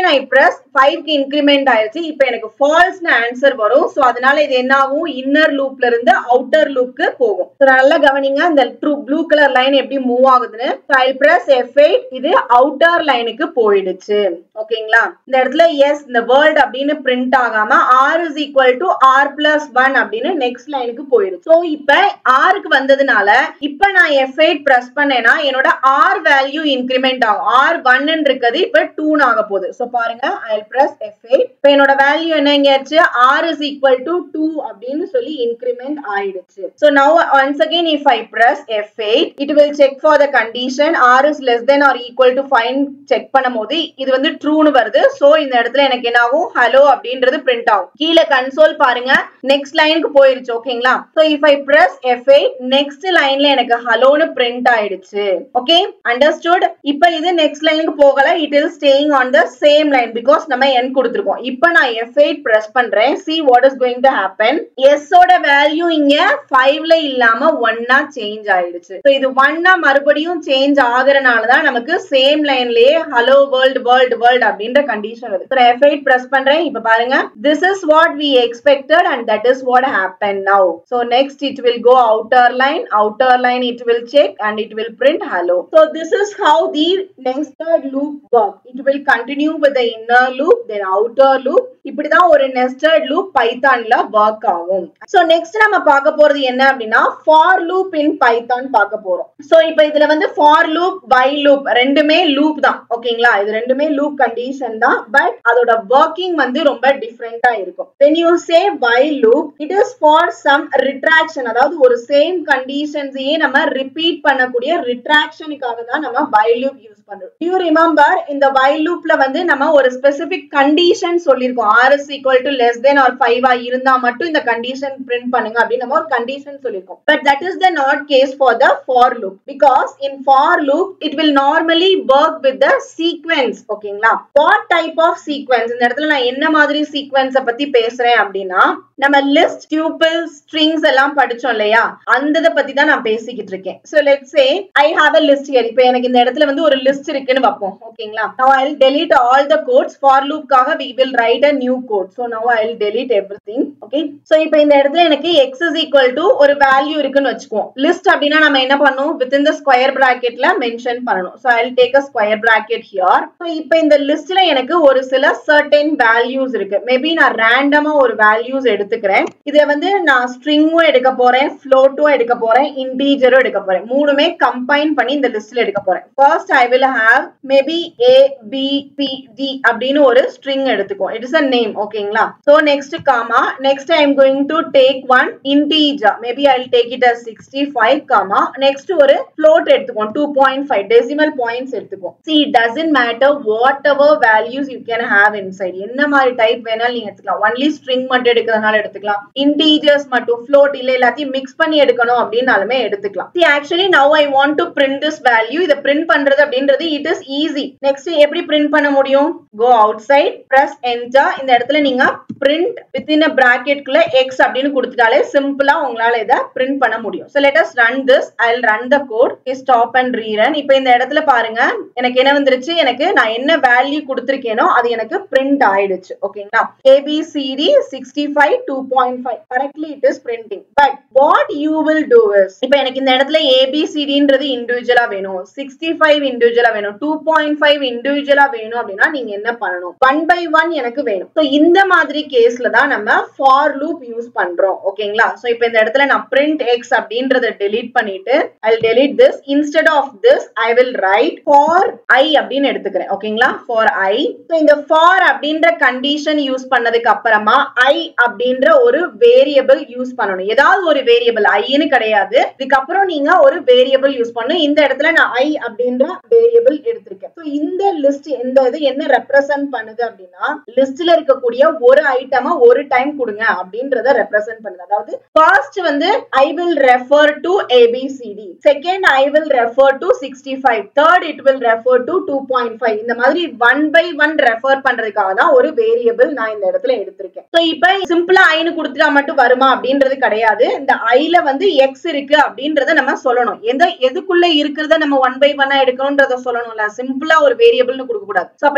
again I press ஃபைவ்க்கு increment ஆயிருச்சு இப்போ எனக்கு ஃபால்ஸ்னு ஆன்சர் வரும் ஸோ அதனால இது என்ன ஆகும் இன்னர் லூப்ல இருந்து அவுட்டர் லூப்க்கு போகும் ஸோ நல்லா கவனிங்க இந்த ட்ரூ ப்ளூ கலர் லைன் எப்படி மூவ் ஆகுதுன்னு ஐ பிரஸ் எஃப் எயிட் இது அவுட்டர் லைனுக்கு போயிடுச்சு ஓகேங்களா இந்த இடத்துல எஸ் இந்த வேர்ல்ட் அப்படின்னு பிரிண்ட் ஆகாம r is equal to R plus one அப்படின்னு நெக்ஸ்ட் லைனுக்கு போயிடுச்சு ஸோ இப்போ ஆருக்கு வந்ததுனால இப்போ நான் எஃப் எயிட் பிரஸ் பண்ணேன்னா என்னோட ஆர் வேல்யூ இன்க்ரிமெண்ட் ஆகும் ஆர் ஒன் இருக்கிறது இப்போ டூன் ஆக போகுது ஸோ பாருங்க ஐ பிரஸ் எஃப் எயிட் இப்போ என்னோட வேல்யூ என்ன இங்கேயாச்சு r is equal to two அப்படின்னு சொல்லி இன்க்ரிமெண்ட் ஆயிடுச்சு so now once again if I press F eight it will check for the condition r is less than R equal to fine check பண்ணும் போது இது வந்து ட்ரூன்னு வருது ஸோ இந்த இடத்துல எனக்கு என்ன ஆகும் ஹலோ அப்படின்றது பிரிண்ட் ஆகும் கீழே கன்சோல் பாருங்க நெக்ஸ்ட் லைனுக்கு போயிருச்சு ஓகேங்களா so if I press F eight next லைன்ல எனக்கு ஹலோன்னு பிரிண்ட் ஆயிடுச்சு ஓகே அண்டர்ஸ்டுட் இப்போ இது நெக்ஸ்ட் லைனுக்கு போகல it is staying on the same line because நம்ம என் கொடுத்துருக்கோம் இப்போ நான் எஃப் எயிட் பிரஸ் பண்றேன் see what is going to happen s ஓட வேல்யூ இங்க ஃபைவ்ல இல்லாம ஒன்னா சேஞ்ச் ஆயிடுச்சு ஸோ இது ஒன்னா மறுபடியும் சேஞ்ச் ஆகுறனால தான் நமக்கு சேம் லைன்லயே ஹலோ வேர்ல்ட் வேர்ல்ட் வேர்ல்ட் அப்படின்ற கண்டிஷன் வருது ஸோ எஃப் எயிட் பிரஸ் பண்றேன் இப்போ பாருங்க this is what we expected and that is what happen now so next it will go outer line outer line it will check and it will print hello so this is how the nested loop work it will continue with the inner loop then outer loop இப்படிதான் ஒரு nested loop பைத்தான்ல work ஆகும் so next நம்ம பார்க்க போறது என்ன அப்படின்னா for loop in Python பார்க்க போறோம் சோ இப்போ இதுல வந்து ஃபார் லூப் பை லூப் ரெண்டுமே லூப் தான் ஓகேங்களா இது ரெண்டுமே லூப் கண்டிஷன் தான் பட் அதோட ஒர்க்கிங் வந்து ரொம்ப டிஃப்ரெண்டா இருக்கும் when you say by loop it is for some retraction அதாவது ஒரு சேம் கண்டிஷன்ஸையே நம்ம ரிப்பீட் பண்ணக்கூடிய ரிட்ராக்ஷனுக்காக தான் நம்ம by loop யூஸ் பண்றோம் யூ ரிமெம்பர் இந்த by loopல வந்து நம்ம ஒரு ஸ்பெசிபிக் கண்டிஷன் சொல்லியிருக்கோம் r is equal to less than r five இருந்தா மட்டும் இந்த கண்டிஷன் பிரிண்ட் பண்ணுங்க அப்படின்னு நம்ம ஒரு கண்டிஷன் சொல்லியிருக்கோம் but that is the not case for the for loop because in for loop it will normally work with the sequence ஓகேங்களா what type of sequence இந்த இடத்துல நான் என்ன மாதிரி சீக்வென்ஸ பத்தி பேசுறேன் அப்படின்னா நம்ம லிஸ்ட் டியூபிள் ஸ்ட்ரிங்ஸ் எல்லாம் படிச்சோம் இல்லையா அந்த இதை பத்தி தான் நான் பேசிக்கிட்டு இருக்கேன் so let say I have a list here இப்போ எனக்கு இந்த இடத்துல வந்து ஒரு லிஸ்ட் இருக்குன்னு வைப்போம் ஓகேங்களா now i'll delete all the codes for loopக்காக we will write a new code so now i'll delete everything okay so இப்போ இந்த இடத்துல எனக்கு x is equal to ஒரு வேல்யூ இருக்குன்னு வச்சுக்குவோம் லிஸ்ட் அப்படின்னா நம்ம என்ன பண்ணுவோம் within the square bracketல மென்ஷன் பண்ணணும் so i'll take a square bracket here so இப்போ இந்த லிஸ்ட்ல எனக்கு ஒரு சில certain values இருக்கு மேபி நான் ரேண்டமா ஒரு வேல்யூஸ் எடுத்துக்கிறேன் இதை வந்து நான் ஸ்ட்ரிங்கும் எடுக்க போறேன் ஃப்ளோட்டும் எடுக்க போறேன் இன்டீஜரும் எடுக்க போறேன் மூணுமே கம்பைன் பண்ணி இந்த லிஸ்ட்ல எடுக்க போறேன் first I will have maybe A B C D அப்படின்னு ஒரு ஸ்ட்ரிங் எடுத்துக்குவோம் இட் இஸ் அ நேம் ஓகேங்களா so next comma next I am going to take one integer maybe I take it as sixty five comma next ஒரு float எடுத்துக்குவோம் two point five decimal points எடுத்துக்குவோம் see doesn't matter whatever values you can have inside என்ன மாதிரி type வேணாலும் நீங்க எடுத்துக்கலாம் only string மட்டும் எடுக்கிறதுனால எடுத்துக்கலாம் இன்டீஜர்ஸ் மட்டும் ஃப்ளோட் இல்ல எல்லாத்தையும் மிக்ஸ் பண்ணி எடுக்கணும் அப்படின்னாலுமே எடுத்துக்கலாம் see actually now I want to print this value இதை பிரிண்ட் பண்றது அப்படின்றது இட் இஸ் ஈஸி நெக்ஸ்ட் எப்படி பிரிண்ட் பண்ண முடியும் go outside press enter இந்த இடத்துல நீங்க பிரிண்ட் வித்தின் அ பிராக்கெட்குள்ள எக்ஸ் அப்படின்னு கொடுத்துட்டாலே சிம்பிளா உங்களால இதை பிரிண்ட் பண்ண முடியும் so let us run this I run the code stop and rerun இப்போ இந்த இடத்துல பாருங்க எனக்கு என்ன வந்துருச்சு எனக்கு நான் என்ன வேல்யூ கொடுத்துருக்கேனோ அது எனக்கு பிரிண்ட் ஆயிடுச்சு ஓகேங்களா A B C D sixty five two point five correctly it is printing but what you will do is இப்போ எனக்கு இந்த இடத்துல ஏபிசிடின்றது இண்டிவிஜுவலா வேணும் சிக்ஸ்டி ஃபைவ் இண்டிவிஜுவலா வேணும் டூ பாயிண்ட் ஃபைவ் இண்டிவிஜுவலா வேணும் அப்படின்னா நீங்க என்ன பண்ணணும் ஒன் பை ஒன் எனக்கு வேணும் ஸோ இந்த மாதிரி கேஸ்ல தான் நம்ம ஃபார் லூப் யூஸ் பண்றோம் ஓகேங்களா ஸோ இப்போ இந்த இடத்துல நான் பிரிண்ட் எக்ஸ் அப்படின்றத டெலீட் பண்ணிட்டு I delete this instead of this I will write for I அப்படின்னு எடுத்துக்கிறேன் ஓகேங்களா ஃபார் ஐ ஸோ இந்த ஃபார் அப்படின்ற கண்டிஷன் யூஸ் பண்ணதுக்கு அப்புறமா ஐ அப்படின்ற ஒரு வேரியபிள் யூஸ் பண்ணணும் ஏதாவது ஒரு வேரியபிள் ஐன்னு கிடையாது இதுக்கப்புறம் நீங்க ஒரு வேரியபிள் யூஸ் பண்ணணும் இந்த இடத்துல நான் ஐ அப்படின்ற வேரியபிள் எடுத்திருக்கேன் ஸோ இந்த லிஸ்ட் இந்த இது என்ன ரெப்ரசன்ட் பண்ணுது அப்படின்னா லிஸ்ட்ல இருக்கக்கூடிய ஒரு ஐட்டமா ஒரு டைம் கொடுங்க அப்படின்றத ரெப்ரசன்ட் பண்ணுது அதாவது ஃபர்ஸ்ட் வந்து I will refer to A B C D second I will refer to sixty five third it will refer to two point five இந்த மாதிரி ஒன் பை ஒன் ரெஃபர் பண்றதுக்காக தான் ஒரு வேரியபிள் நான் இந்த இடத்துல எடுத்திருக்கேன் ஸோ இப்போ சிம்பிளா ஐன்னு கொடுத்துட்டா மட்டும் வருமா அப்படின்றது கிடையாது இந்த ஐல வந்து எக்ஸ் இருக்கு அப்படின்றத நம்ம சொல்லணும் எந்த எதுக்குள்ள இருக்கிறத நம்ம ஒன் பை ஒன்னா எடுக்கணும்ன்றத சொல்லணும்ல சிம்பிளா ஒரு வேரியபிள்னு கொடுக்க கூடாது ஸோ அப்ப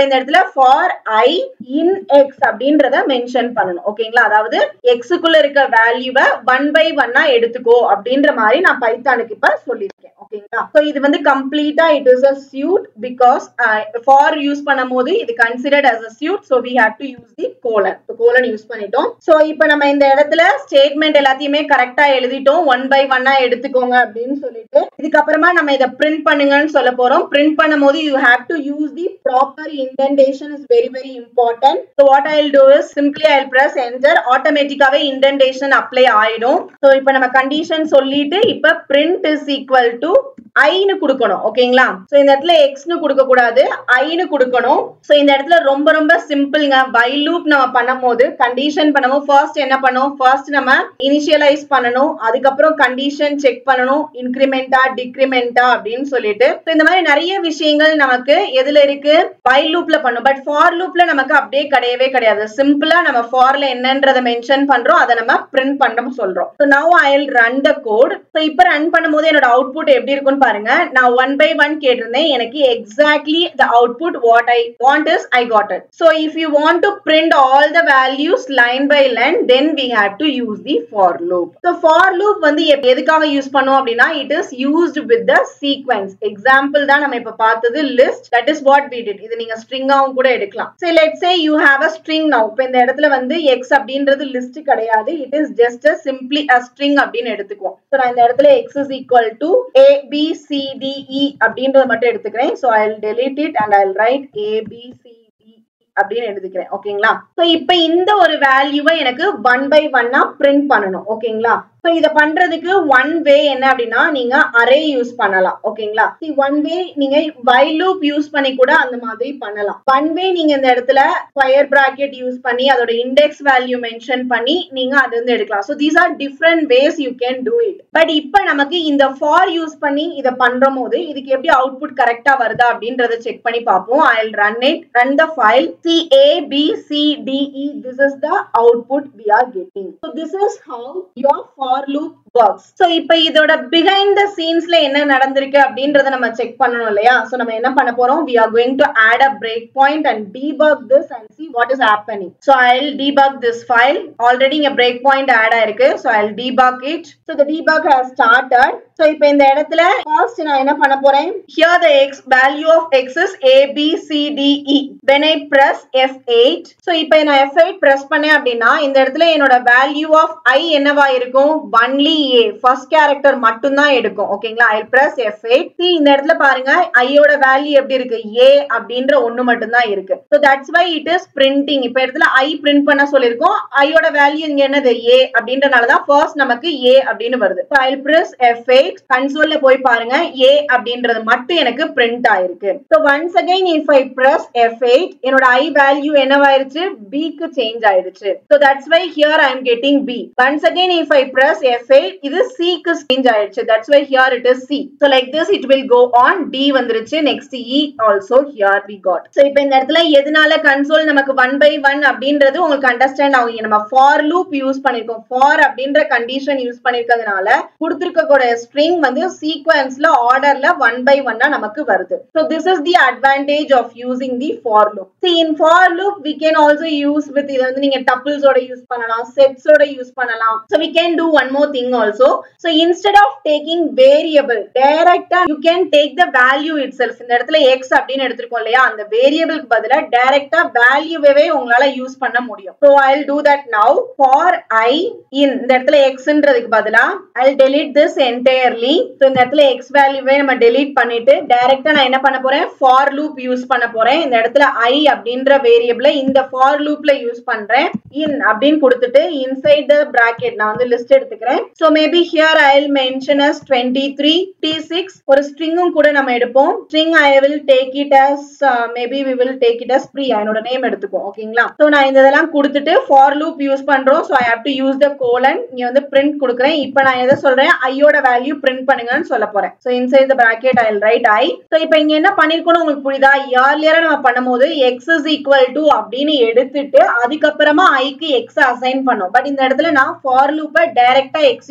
இந்த இடத்துல ஃபார் ஐ இன் எக்ஸ் அப்படின்றத மென்ஷன் பண்ணணும் ஓகேங்களா அதாவது எக்ஸுக்குள்ள இருக்க வேல்யூவை ஒன் பை ஒன்னா எடுத்துக்கோ அப்படின்ற மாதிரி நான் பைத்தானுக்கு இப்ப சொல்லியிருக்கேன் ஓகேங்களா சோ இது வந்து கம்ப்ளீட்டா it is a suite because for use பண்ணும் போது இது considered as a suite so we have to use the colon colon use பண்ணிட்டோம் சோ இப்போ நம்ம இந்த இடத்துல ஸ்டேட்மெண்ட் எல்லாத்தையுமே கரெக்டா எழுதிட்டோம் ஒன் பை ஒன்னா எடுத்துக்கோங்க அப்படின்னு சொல்லிட்டு இதுக்கப்புறமா நம்ம இதை பிரிண்ட் பண்ணுங்கன்னு சொல்ல போறோம் பிரிண்ட் பண்ணும் போது you have to use the proper indentation is very very important so what I do is simply I press enter ஆட்டோமேட்டிக்காவே இன்டென்டேஷன் அப்ளை ஆயிடும் ஸோ இப்போ நம்ம கண்டிஷன் சொல்லிட்டு இப்போ பிரிண்ட் இஸ் ஈக்குவல் டு ஐன்னு கொடுக்கணும் ஓகேங்களா சோ இந்த இடத்துல எக்ஸ்னு கொடுக்க கூடாது ஐன்னு கொடுக்கணும் சோ இந்த இடத்துல ரொம்ப ரொம்ப சிம்பிள்ங்க பை லூப் நம்ம பண்ணும்போது கண்டிஷன் பண்ணும்போது ஃபர்ஸ்ட் என்ன பண்ணும் ஃபர்ஸ்ட் நம்ம இனிஷியலைஸ் பண்ணணும் அதுக்கப்புறம் கண்டிஷன் செக் பண்ணணும் இன்க்ரிமெண்டா டிக்ரிமெண்டா அப்படின்னு சொல்லிட்டு So, இந்த மாதிரி நிறைய விஷயங்கள் நமக்கு எதுல இருக்கு பை லூப்ல பண்ணும் பட் ஃபார் லூப்ல நமக்கு அப்படியே கிடையவே கிடையாது சிம்பிளா நம்ம ஃபார்ல என்னன்றத மென்ஷன் பண்றோம் அதை நம்ம பிரிண்ட் பண்ண சொல்றோம் so now I run the code so இப்போ ரன் பண்ணும்போது என்னோட அவுட்புட் எப்படி இருக்கும்னு பாருங்க நான் ஒன் பை ஒன் கேட்டிருந்தேன் எனக்கு exactly the output what I want is I got it so if you want to print all the values line by line then we have to use the for loop so for loop வந்து எப்- எதுக்காக use பண்ணோம் அப்படின்னா it is used with the sequence example தான் நம்ம இப்ப பார்த்தது list that is what we did இது நீங்க ஸ்ட்ரிங்காவும் கூட எடுக்கலாம் so let's say you have a string now இப்போ இந்த இடத்துல வந்து எக்ஸ் அப்படின்றது லிஸ்ட் கிடையாது it is just a simply a string அப்படின்னு எடுத்துக்குவோம் சோ நான் இந்த இடத்துல x is equal to A B C D E அப்படின்றத மட்டும் எடுத்துக்கிறேன் so I delete it and I'll write a b c d e அப்படின்னு எடுத்துக்கிறேன் ஓகேங்களா சோ இப்போ இந்த ஒரு வேல்யூவை எனக்கு ஒன் பை ஒன்னா பிரிண்ட் பண்ணணும் ஓகேங்களா சோ இத பண்றதுக்கு ஒன் வே என்ன அப்படின்னா நீங்க அரே யூஸ் பண்ணலாம் ஓகேங்களா ஒன் வே நீங்க while loop யூஸ் பண்ணி கூட அந்த மாதிரி பண்ணலாம் ஒன் வே நீங்க இந்த இடத்துல ஸ்கொயர் பிராக்கெட் யூஸ் பண்ணி அதோட இண்டெக்ஸ் வேல்யூ மென்ஷன் பண்ணி நீங்க அது வந்து எடுக்கலாம் so these are different ways you can do it but இப்போ நமக்கு இந்த ஃபார் யூஸ் பண்ணி இதை பண்ற போது இதுக்கு எப்படி அவுட்புட் கரெக்டா வருதா அப்படின்றத செக் பண்ணி பார்ப்போம் I run it run the file C A B C D E this is the output we are getting so this is how your for loop works so இப்போ இதோட பிஹைண்ட் த சீன்ஸ்ல என்ன நடந்திருக்கு அப்படின்றத நம்ம check பண்ணணும் இல்லையா so நம்ம என்ன பண்ண போறோம் we are going to add a breakpoint and debug this and see what is happening so i'll debug this file already இங்க breakpoint add ஆயிருக்கு so i'll debug it so the debug has started so இப்போ இந்த இடத்துல first நான் என்ன பண்ண போறேன் here the x value of x is a b c d e when i press f8 so இப்போ நான் f8 press பண்ணேன் அப்படின்னா இந்த இடத்துல என்னோட value of i என்னவா இருக்கும் only a first character மட்டும் தான் எடுக்கும் ஓகேங்களா i press f8 see இந்த இடத்துல பாருங்க i யோட வேல்யூ எப்படி இருக்கு a அப்படின்ற ஒண்ணு மட்டும் தான் இருக்கு so that's why it is printing இப்ப இடத்துல i print பண்ண சொல்லிருக்கோம் i யோட வேல்யூ இங்க என்னது a அப்படின்றனால தான் first நமக்கு a அப்படின்னு வருது so i'll press f8 கன்சோல்ல போய் பாருங்க a அப்படின்றது மட்டும் எனக்கு print ஆயிருக்கு so once again if i press f8 என்னோட i வேல்யூ என்னவாயிருச்சு b க்கு சேஞ்ச் ஆயிடுச்சு so that's why here i am getting b once again if i press f8 இது c க்கு சேஞ்ச் ஆயிடுச்சு that's why here it is c so like this it will go on d வந்துருச்சு next e also here we got so இப்போ இந்த இடத்துல எதனால console நமக்கு one by one அப்படின்றது உங்களுக்கு அண்டர்ஸ்டாண்ட் ஆகும் இங்க நம்ம ஃபார் லூப் யூஸ் பண்ணிருக்கோம் ஃபார் அப்படின்ற கண்டிஷன் யூஸ் பண்ணிருக்கிறதுனால கொடுத்திருக்கக்கூடிய ஸ்ட்ரிங் வந்து சீக்வன்ஸ்ல ஆர்டர்ல ஒன் பை ஒன்னா நமக்கு வருது so this is the advantage of using the for loop see in for loop we can also use with இத வந்து நீங்க tuples ஓட யூஸ் பண்ணலாம் sets ஓட யூஸ் பண்ணலாம் so we can do one more thing also so instead of taking variable direct you can take the value itself இந்த இடத்துல x அப்படின்னு எடுத்திருக்கோம் இல்லையா அந்த வேரியபிளுக்கு பதிலா டைரக்டா வேல்யூவே உங்களால யூஸ் பண்ண முடியும் so i'll do that now for i in இந்த இடத்துல xன்றதுக்கு பதிலா i'll delete this entirely so இந்த இடத்துல x வேல்யூவே நம்ம delete பண்ணிட்டு டைரக்டா நான் என்ன பண்ண போறேன் for loop யூஸ் பண்ண போறேன் இந்த இடத்துல i அப்படின்ற வேரியபிள இந்த for loopல யூஸ் பண்றேன் in அப்படின்னு கொடுத்துட்டு inside the bracket நான் வந்து லிஸ்ட் எடுத்துக்கிறேன் so maybe here i'll mention as 23 t6 ஒரு ஸ்ட்ரிங்கும் கூட நம்ம எடுப்போம் string i will take it as uh, maybe we will take it as Priya என்னோட நேம் எடுத்துப்போம் ஓகேங்களா so நான் இந்த இதெல்லாம் கொடுத்துட்டு for loop யூஸ் பண்றோம் so i have to use the colon இங்க வந்து print கொடுக்குறேன் இப்போ நான் எதை சொல்றேன் i யோட வேல்யூ print பண்ணுங்கன்னு சொல்ல போறேன் so inside the bracket i'll write i so இப்போ இங்க என்ன பண்ணிருக்கோம்னு உங்களுக்கு புரியுதா earlier நம்ம பண்ணும்போது x is equal to அப்படின்னு எடுத்துட்டு அதுக்கப்புறமா i க்கு x அசைன் பண்ணோம் பட் இந்த இடத்துல நான் for loop டைரக்டா x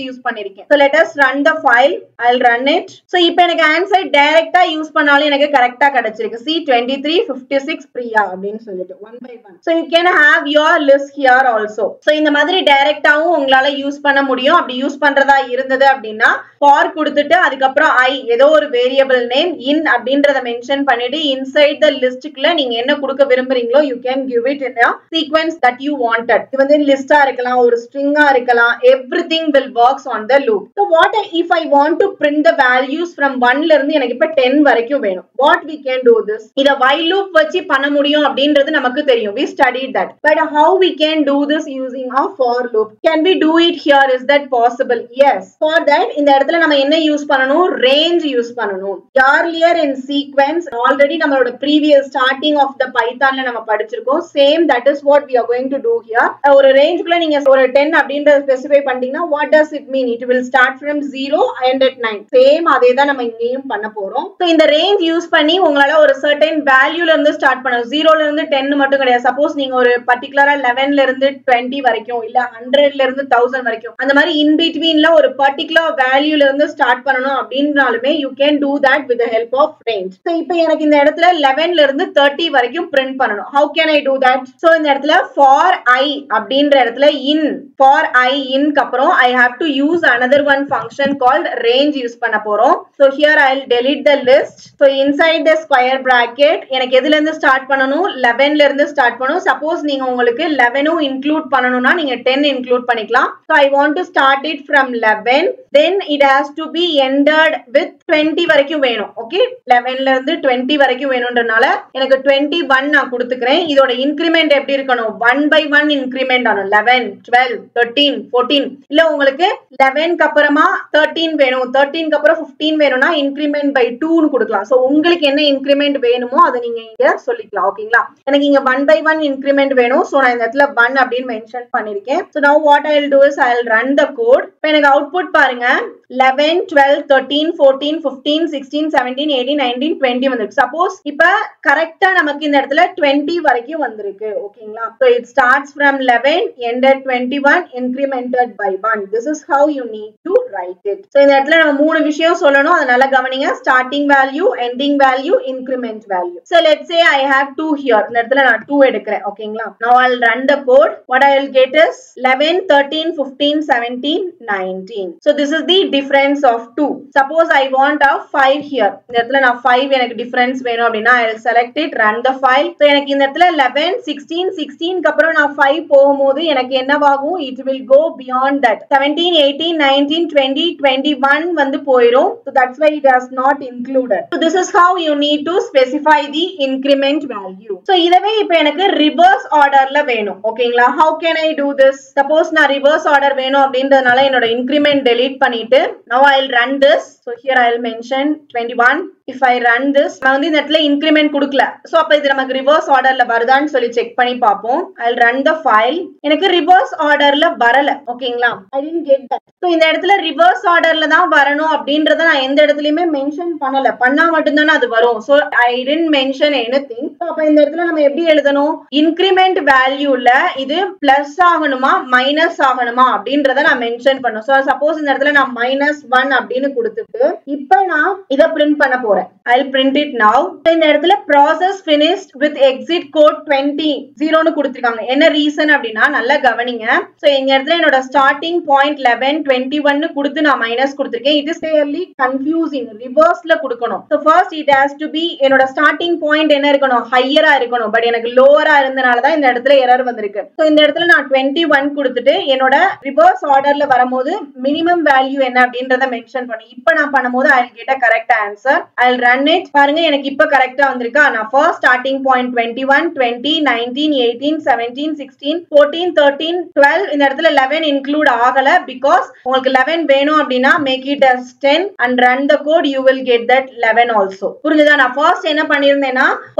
யூஸ் பண்ணிருக்கேன் so let us run the file I run it so இப்போ எனக்கு ஆன்சர் டைரக்டா யூஸ் பண்ணாலும் எனக்கு கரெக்டா கிடைச்சிருக்கு C twenty three fifty six Priya அப்படின்னு சொல்லிட்டு one by one so you can have your list here also so இந்த மாதிரி டைரக்டாவும் உங்களால யூஸ் பண்ண முடியும் அப்படி யூஸ் பண்றதா இருந்தது அப்படின்னா ஃபார் கொடுத்துட்டு அதுக்கப்புறம் ஐ ஏதோ ஒரு வேரியபிள் நேம் இன் அப்படின்றத மென்ஷன் பண்ணிட்டு இன்சைட் த லிஸ்ட்டுக்குள்ள நீங்க என்ன கொடுக்க விரும்புறீங்களோ you can give it in sequence that you wanted இது வந்து லிஸ்டா இருக்கலாம் ஒரு ஸ்ட்ரிங்கா இருக்கலாம் everything will works on the loop so what if I want to print the values from ஒன்ல இருந்து எனக்கு இப்ப டென் வரைக்கும் வேணும் what we can do this இத வைல் லூப் வச்சு பண்ண முடியும் அப்படின்றது நமக்கு தெரியும் we study that but how we can do this using ah for loop can we do it here is that possible yes for that இந்த இடத்துல நம்ம என்ன யூஸ் பண்ணணும் ரேஞ்ச் யூஸ் பண்ணணும் யார்லியர் இன் சீக்வென்ஸ் ஆல்ரெடி நம்மளோட previous starting of the பைத்தான்ல நம்ம படிச்சிருக்கோம் same that is what we are going to do here ஒரு ரேஞ்சுக்குள்ள நீங்க ஒரு டென் அப்படின்றத ஸ்பெசிஃபை பண்ணிட்டீங்கன்னா what does it mean it will start from zero and at nine same அதே தான் நம்ம இங்கேயும் பண்ண போறோம் ஸோ இந்த ரேஞ்ச் யூஸ் பண்ணி உங்களால ஒரு சர்டன் வேல்யூல இருந்து ஸ்டார்ட் பண்ண ஜீரோல இருந்து டென் மட்டும் கிடையாது சப்போஸ் நீங்க ஒரு பர்டிகுலரா லெவன்ல இருந்து டுவெண்ட்டி வரைக்கும் இல்ல ஹண்ட்ரட்ல இருந்து தௌசண்ட் வரைக்கும் அந்த மாதிரி இன் பிட்வீன்ல ஒரு பர்டிகுலர் வேல்யூல இருந்து ஸ்டார்ட் பண்ணணும் அப்படின்னாலுமே you can do that with help of range so இப்போ எனக்கு இந்த இடத்துல லெவன்ல இருந்து தேர்ட்டி வரைக்கும் பிரிண்ட் பண்ணணும் how can I do that so இந்த இடத்துல ஃபார் ஐ அப்படின்ற இடத்துல இன் ஃபார் ஐ இன்க்கு அப்புறம் I have to use another one function called range use பண்ண போறோம் so here I delete the list so inside the square bracket எனக்கு எதுல இருந்து ஸ்டார்ட் பண்ணணும் லெவன்ல இருந்து ஸ்டார்ட் பண்ணணும் சப்போஸ் நீங்க உங்களுக்கு லெவனும் இன்க்ளூட் பண்ணணும்னா நீங்க டென் இன்க்ளூட் பண்ணிக்கலாம் so I want to start it from eleven then it has to be ended with twenty வரைக்கும் வேணும் ஓகே லெவன்ல இருந்து டுவெண்ட்டி வரைக்கும் வேணும்ன்றனால எனக்கு டுவெண்ட்டி ஒன் நான் கொடுத்துக்கிறேன் இதோட இன்க்ரிமெண்ட் எப்படி இருக்கணும் ஒன் பை ஒன் இன்க்ரிமெண்ட் ஆகணும் லெவன் டுவெல் தேர்ட்டீன் ஃபோர்டீன் இல்ல உங்களுக்கு லெவன்க்கு அப்புறமா தேர்ட்டீன் வேணும் தேர்ட்டீன்க்கு அப்புறம் ஃபிஃப்டீன் வேணும்னா இன்க்ரிமெண்ட் பை டூன்னு கொடுக்கலாம் ஸோ உங்களுக்கு என்ன இன்க்ரிமெண்ட் வேணுமோ அதை நீங்க இங்க சொல்லிக்கலாம் ஓகேங்களா எனக்கு இங்க ஒன் பை ஒன் இன்க்ரிமெண்ட் வேணும் ஸோ நான் இந்த இடத்துல ஒன் அப்படின்னு மென்ஷன் பண்ணிருக்கேன் so now what I do is I run the code இப்போ எனக்கு அவுட்புட் பாருங்க eleven twelve thirteen fourteen fifteen sixteen seventeen eighteen nineteen twenty வந்திருக்கு சப்போஸ் இப்ப கரெக்டா நமக்கு இந்த இடத்துல டுவெண்ட்டி வரைக்கும் வந்திருக்கு ஓகேங்களா so it starts from eleven ended twenty one incremented by one this is how you need to write it so இந்த இடத்துல நம்ம மூணு விஷயம் சொல்லணும் அதனால கவனிங்க starting value ending value increment value so let say I have two here இந்த இடத்துல நான் டூ எடுக்கிறேன் ஓகேங்களா now I'll run the code what I will get is eleven thirteen fifteen seventeen nineteen so this is the difference of two suppose I want a five here இந்த இடத்துல நான் five எனக்கு difference வேணும் அப்படின்னா I select it run the file so எனக்கு இந்த இடத்துல eleven sixteen சிக்ஸ்டீன்க்கு அப்புறம் நான் ஃபைவ் போகும்போது எனக்கு என்னவாகும் it will go beyond that seventeen eighteen nineteen twenty twenty one வந்து போயிடும் so that's why it has not included so this is how you need to specify the increment value so இதவே இப்போ எனக்கு reverse ஆர்டர்ல வேணும் ஓகேங்களா how can I do this suppose நான் reverse order வேணும் அப்படின்றதுனால என்னோட இன்க்ரிமெண்ட் டெலீட் பண்ணிட்டு now I run this so here I mention twenty one if I run this நான் வந்து இந்த இடத்துல இன்க்ரிமெண்ட் கொடுக்கல ஸோ அப்போ இது நமக்கு ரிவர்ஸ் ஆர்டர்ல வருதான்னு சொல்லி செக் பண்ணி பார்ப்போம் ஐ ரன் த ஃபைல் எனக்கு ரிவர்ஸ் ஆர்டர்ல வரல ஓகேங்களா I didn't get that so இந்த இடத்துல ரிவர்ஸ் ஆர்டர்ல தான் வரணும் அப்படின்றத நான் எந்த இடத்துலயுமே மென்ஷன் பண்ணல பண்ணா மட்டும்தானே அது வரும் so I didn't mention anything அப்ப இந்த இடத்துல நம்ம எப்படி எழுதணும் இன்க்ரிமெண்ட் வேல்யூல இது பிளஸ் ஆகணுமா மைனஸ் ஆகணுமா அப்படின்றத நான் மென்ஷன் பண்ணும் ஸோ சப்போஸ் இந்த இடத்துல நான் மைனஸ் ஒன் அப்படின்னு கொடுத்துட்டு இப்போ நான் இதை பிரிண்ட் பண்ண போறேன் ஐ பிரிண்ட் இட் நவ் இந்த இடத்துல process finished with exit code twenty ஜீரோன்னு கொடுத்துருக்காங்க என்ன ரீசன் அப்படின்னா நல்லா கவனிங்க ஸோ இந்த இடத்துல என்னோட ஸ்டார்டிங் பாயிண்ட் லெவன் டுவெண்ட்டி ஒன்னு கொடுத்து நான் மைனஸ் கொடுத்துருக்கேன் இட் இஸ் கிளியர்லி கன்ஃபியூசிங் ரிவர்ஸ்ல கொடுக்கணும் so first it has to be என்னோட ஸ்டார்டிங் பாயிண்ட் என்ன இருக்கணும் ஹையரா இருக்கணும் பட் எனக்கு லோவரா இருந்தனால தான் இந்த இடத்துல எரர் வந்திருக்கு ஸோ இந்த இடத்துல நான் டுவெண்ட்டி ஒன் கொடுத்துட்டு என்னோட ரிவர்ஸ் ஆர்டர்ல வரும்போது மினிமம் வேல்யூ என்ன அப்படின்றத மென்ஷன் பண்ணி இப்போ நான் பண்ணும்போது I get a correct answer I run it பாருங்க எனக்கு இப்போ கரெக்டா வந்திருக்கா நான் first starting point twenty one twenty nineteen eighteen seventeen sixteen fourteen thirteen twelve இந்த இடத்துல லெவன் இன்க்ளூட் ஆகல பிகாஸ் உங்களுக்கு லெவன் வேணும் அப்படின்னா make it as ten and run the code you will get that eleven also புரிஞ்சுதா நான் first என்ன பண்ணியிருந்தேன்னா first low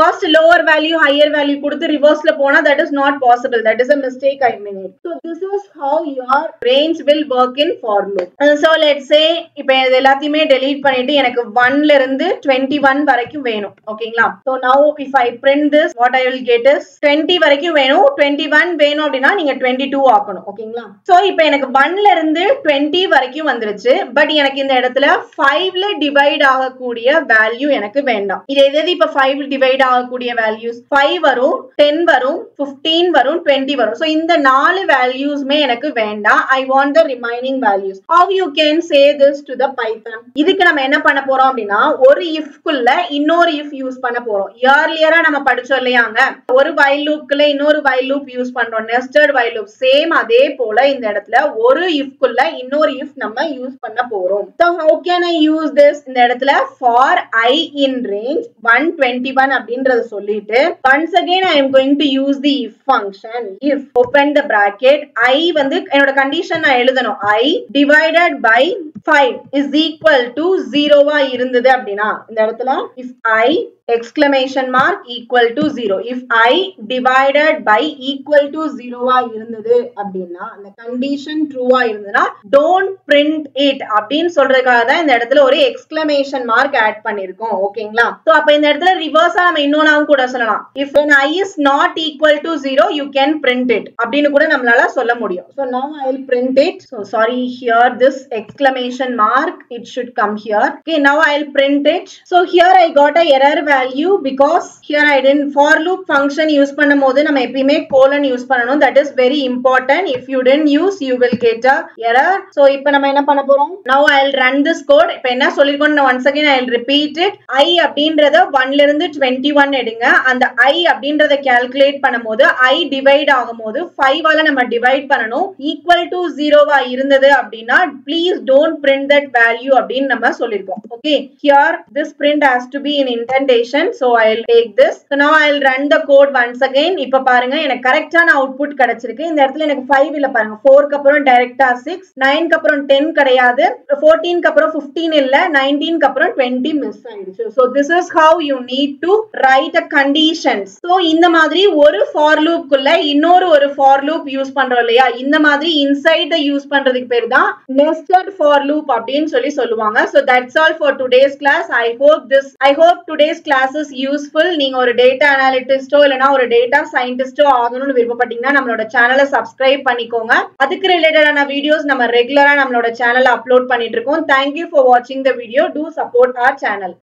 lower value higher value கொடுத்து ரிவர்ஸ்ல போனா that is not possible that is a mistake I mean so this is how your range will work in for loop so let say இப்போ இது எல்லாத்தையுமே delete பண்ணிட்டு எனக்கு ஒன்ல இருந்து டுவெண்ட்டி ஒன் வரைக்கும் வேணும் ஓகேங்களா so now if I print this what I will get is twenty வரைக்கும் வேணும் டுவெண்ட்டி ஒன் வேணும் அப்படின்னா நீங்க டுவெண்ட்டி டூ ஆக்கணும் ஓகேங்களா ஸோ இப்போ எனக்கு ஒன்ல இருந்து டுவெண்ட்டி வரைக்கும் வந்துருச்சு பட் எனக்கு இந்த இடத்துல ஃபைவ்ல டிவைட் ஆகக்கூடிய வேல்யூ எனக்கு வேண்டாம் இது எது இப்ப ஃபைவ் டிவைட் ஆகக்கூடிய வேல்யூஸ் ஃபைவ் வரும் டென் வரும் பிப்டீன் வரும் டுவெண்ட்டி வரும் ஸோ இந்த நாலு வேல்யூஸ்மே எனக்கு வேண்டாம் I want the remaining values how you can say this to the Python இதுக்கு நம்ம என்ன பண்ண போறோம் அப்படின்னா ஒரு இஃப்குள்ள இன்னொரு இஃப் யூஸ் பண்ண போறோம் இயர்லியரா நம்ம படிச்சோம் இல்லையாங்க ஒரு வைல் லூப்குள்ள இன்னொரு வைல் லூப் யூஸ் பண்றோம் நெஸ்டட் வைல் லூப் சேம் அதே போல இந்த இடத்துல ஒரு இஃப்குள்ள இன்னொரு இஃப் நம்ம யூஸ் பண்ண போறோம் so how can I use this இந்த இடத்துல for I in range one twenty one அப்படின்றத சொல்லிட்டு once again I am going to use the if function if open the bracket I வந்து என்னோட கண்டிஷன் நான் எழுதணும் I divided by five is equal to ஜீரோவா இருந்தது அப்படின்னா இந்த இடத்துல if I exclamation mark equal to zero if I divided by equal to ஜீரோவா இருந்தது அப்படின்னா அந்த கண்டிஷன் ட்ரூவா இருந்ததுன்னா டோன்ட் பிரிண்ட் இட் அப்படின்னு சொல்றதுக்காக தான் இந்த இடத்துல ஒரு எக்ஸ்கிளமேஷன் மார்க் ஆட் பண்ணிருக்கோம் ஓகேங்களா ஸோ அப்ப இந்த இடத்துல ரிவர்ஸா நம்ம இன்னொன்னாவும் கூட சொல்லலாம் if when i is not equal to zero you can print it அப்படின்னு கூட நம்மளால சொல்ல முடியும் so now i will print it so sorry here this exclamation mark it should come here okay now i will print it so here i got a error value because here i didn't for loop function use பண்ணும்போது நம்ம எப்பயுமே colon use பண்ணணும் that is very important if you didn't use you will get a error so இப்போ நம்ம என்ன பண்ண போறோம் now i will run this code இப்போ என்ன சொல்லிருக்கோம் once again i will repeat it i அப்படின்றத 1ல இருந்து 21 எடுங்க அந்த i அப்படின்றத calculate பண்ணும்போது i divide ஆகும்போது 5 ஆல நம்ம divide பண்ணணும் equal to 0 வா இருந்தது அப்படின்னா please don't print that value அப்படின்னு நம்ம சொல்லிருக்கோம் okay here this print has to be in indentation so i'll take this so now i'll run the code once again இப்ப பாருங்க எனக்கு கரெக்டான அவுட்புட் கிடைச்சிருக்கு இந்த இடத்துல எனக்கு 5 இல்ல பாருங்க 4 க்கு அப்புறம் டைரக்டா 6 9 க்கு அப்புறம் 10 கிடையாது 14 க்கு அப்புறம் 15 இல்ல 19 க்கு அப்புறம் 20 மிஸ் ஆயிடுச்சு so this is how you need to write a conditions so இந்த மாதிரி ஒரு for loop குள்ள இன்னொரு ஒரு for loop யூஸ் பண்றோம் இல்லையா இந்த மாதிரி inside the யூஸ் பண்றதுக்கு பேர் தான் nested for loop அப்படின்னு சொல்லி சொல்லுவாங்க so that's all for today's class i hope this i hope today's class is useful நீங்க ஒரு டேட்டா அனாலிட்டிஸ்டோ இல்லனா ஒரு டேட்டா சயின்டிஸ்டோ ஆகணும்னு விருப்பப்பட்டீங்கன்னா நம்மளோட சேனலை சப்ஸ்கிரைப் பண்ணிக்கோங்க அதுக்கு ரிலேட்டடான வீடியோஸ் நம்ம ரெகுலரா நம்மளோட சேனல்ல அப்லோட் பண்ணிட்டு இருக்கோம் தேங்க்யூ ஃபார் வாட்சிங் the video to support our channel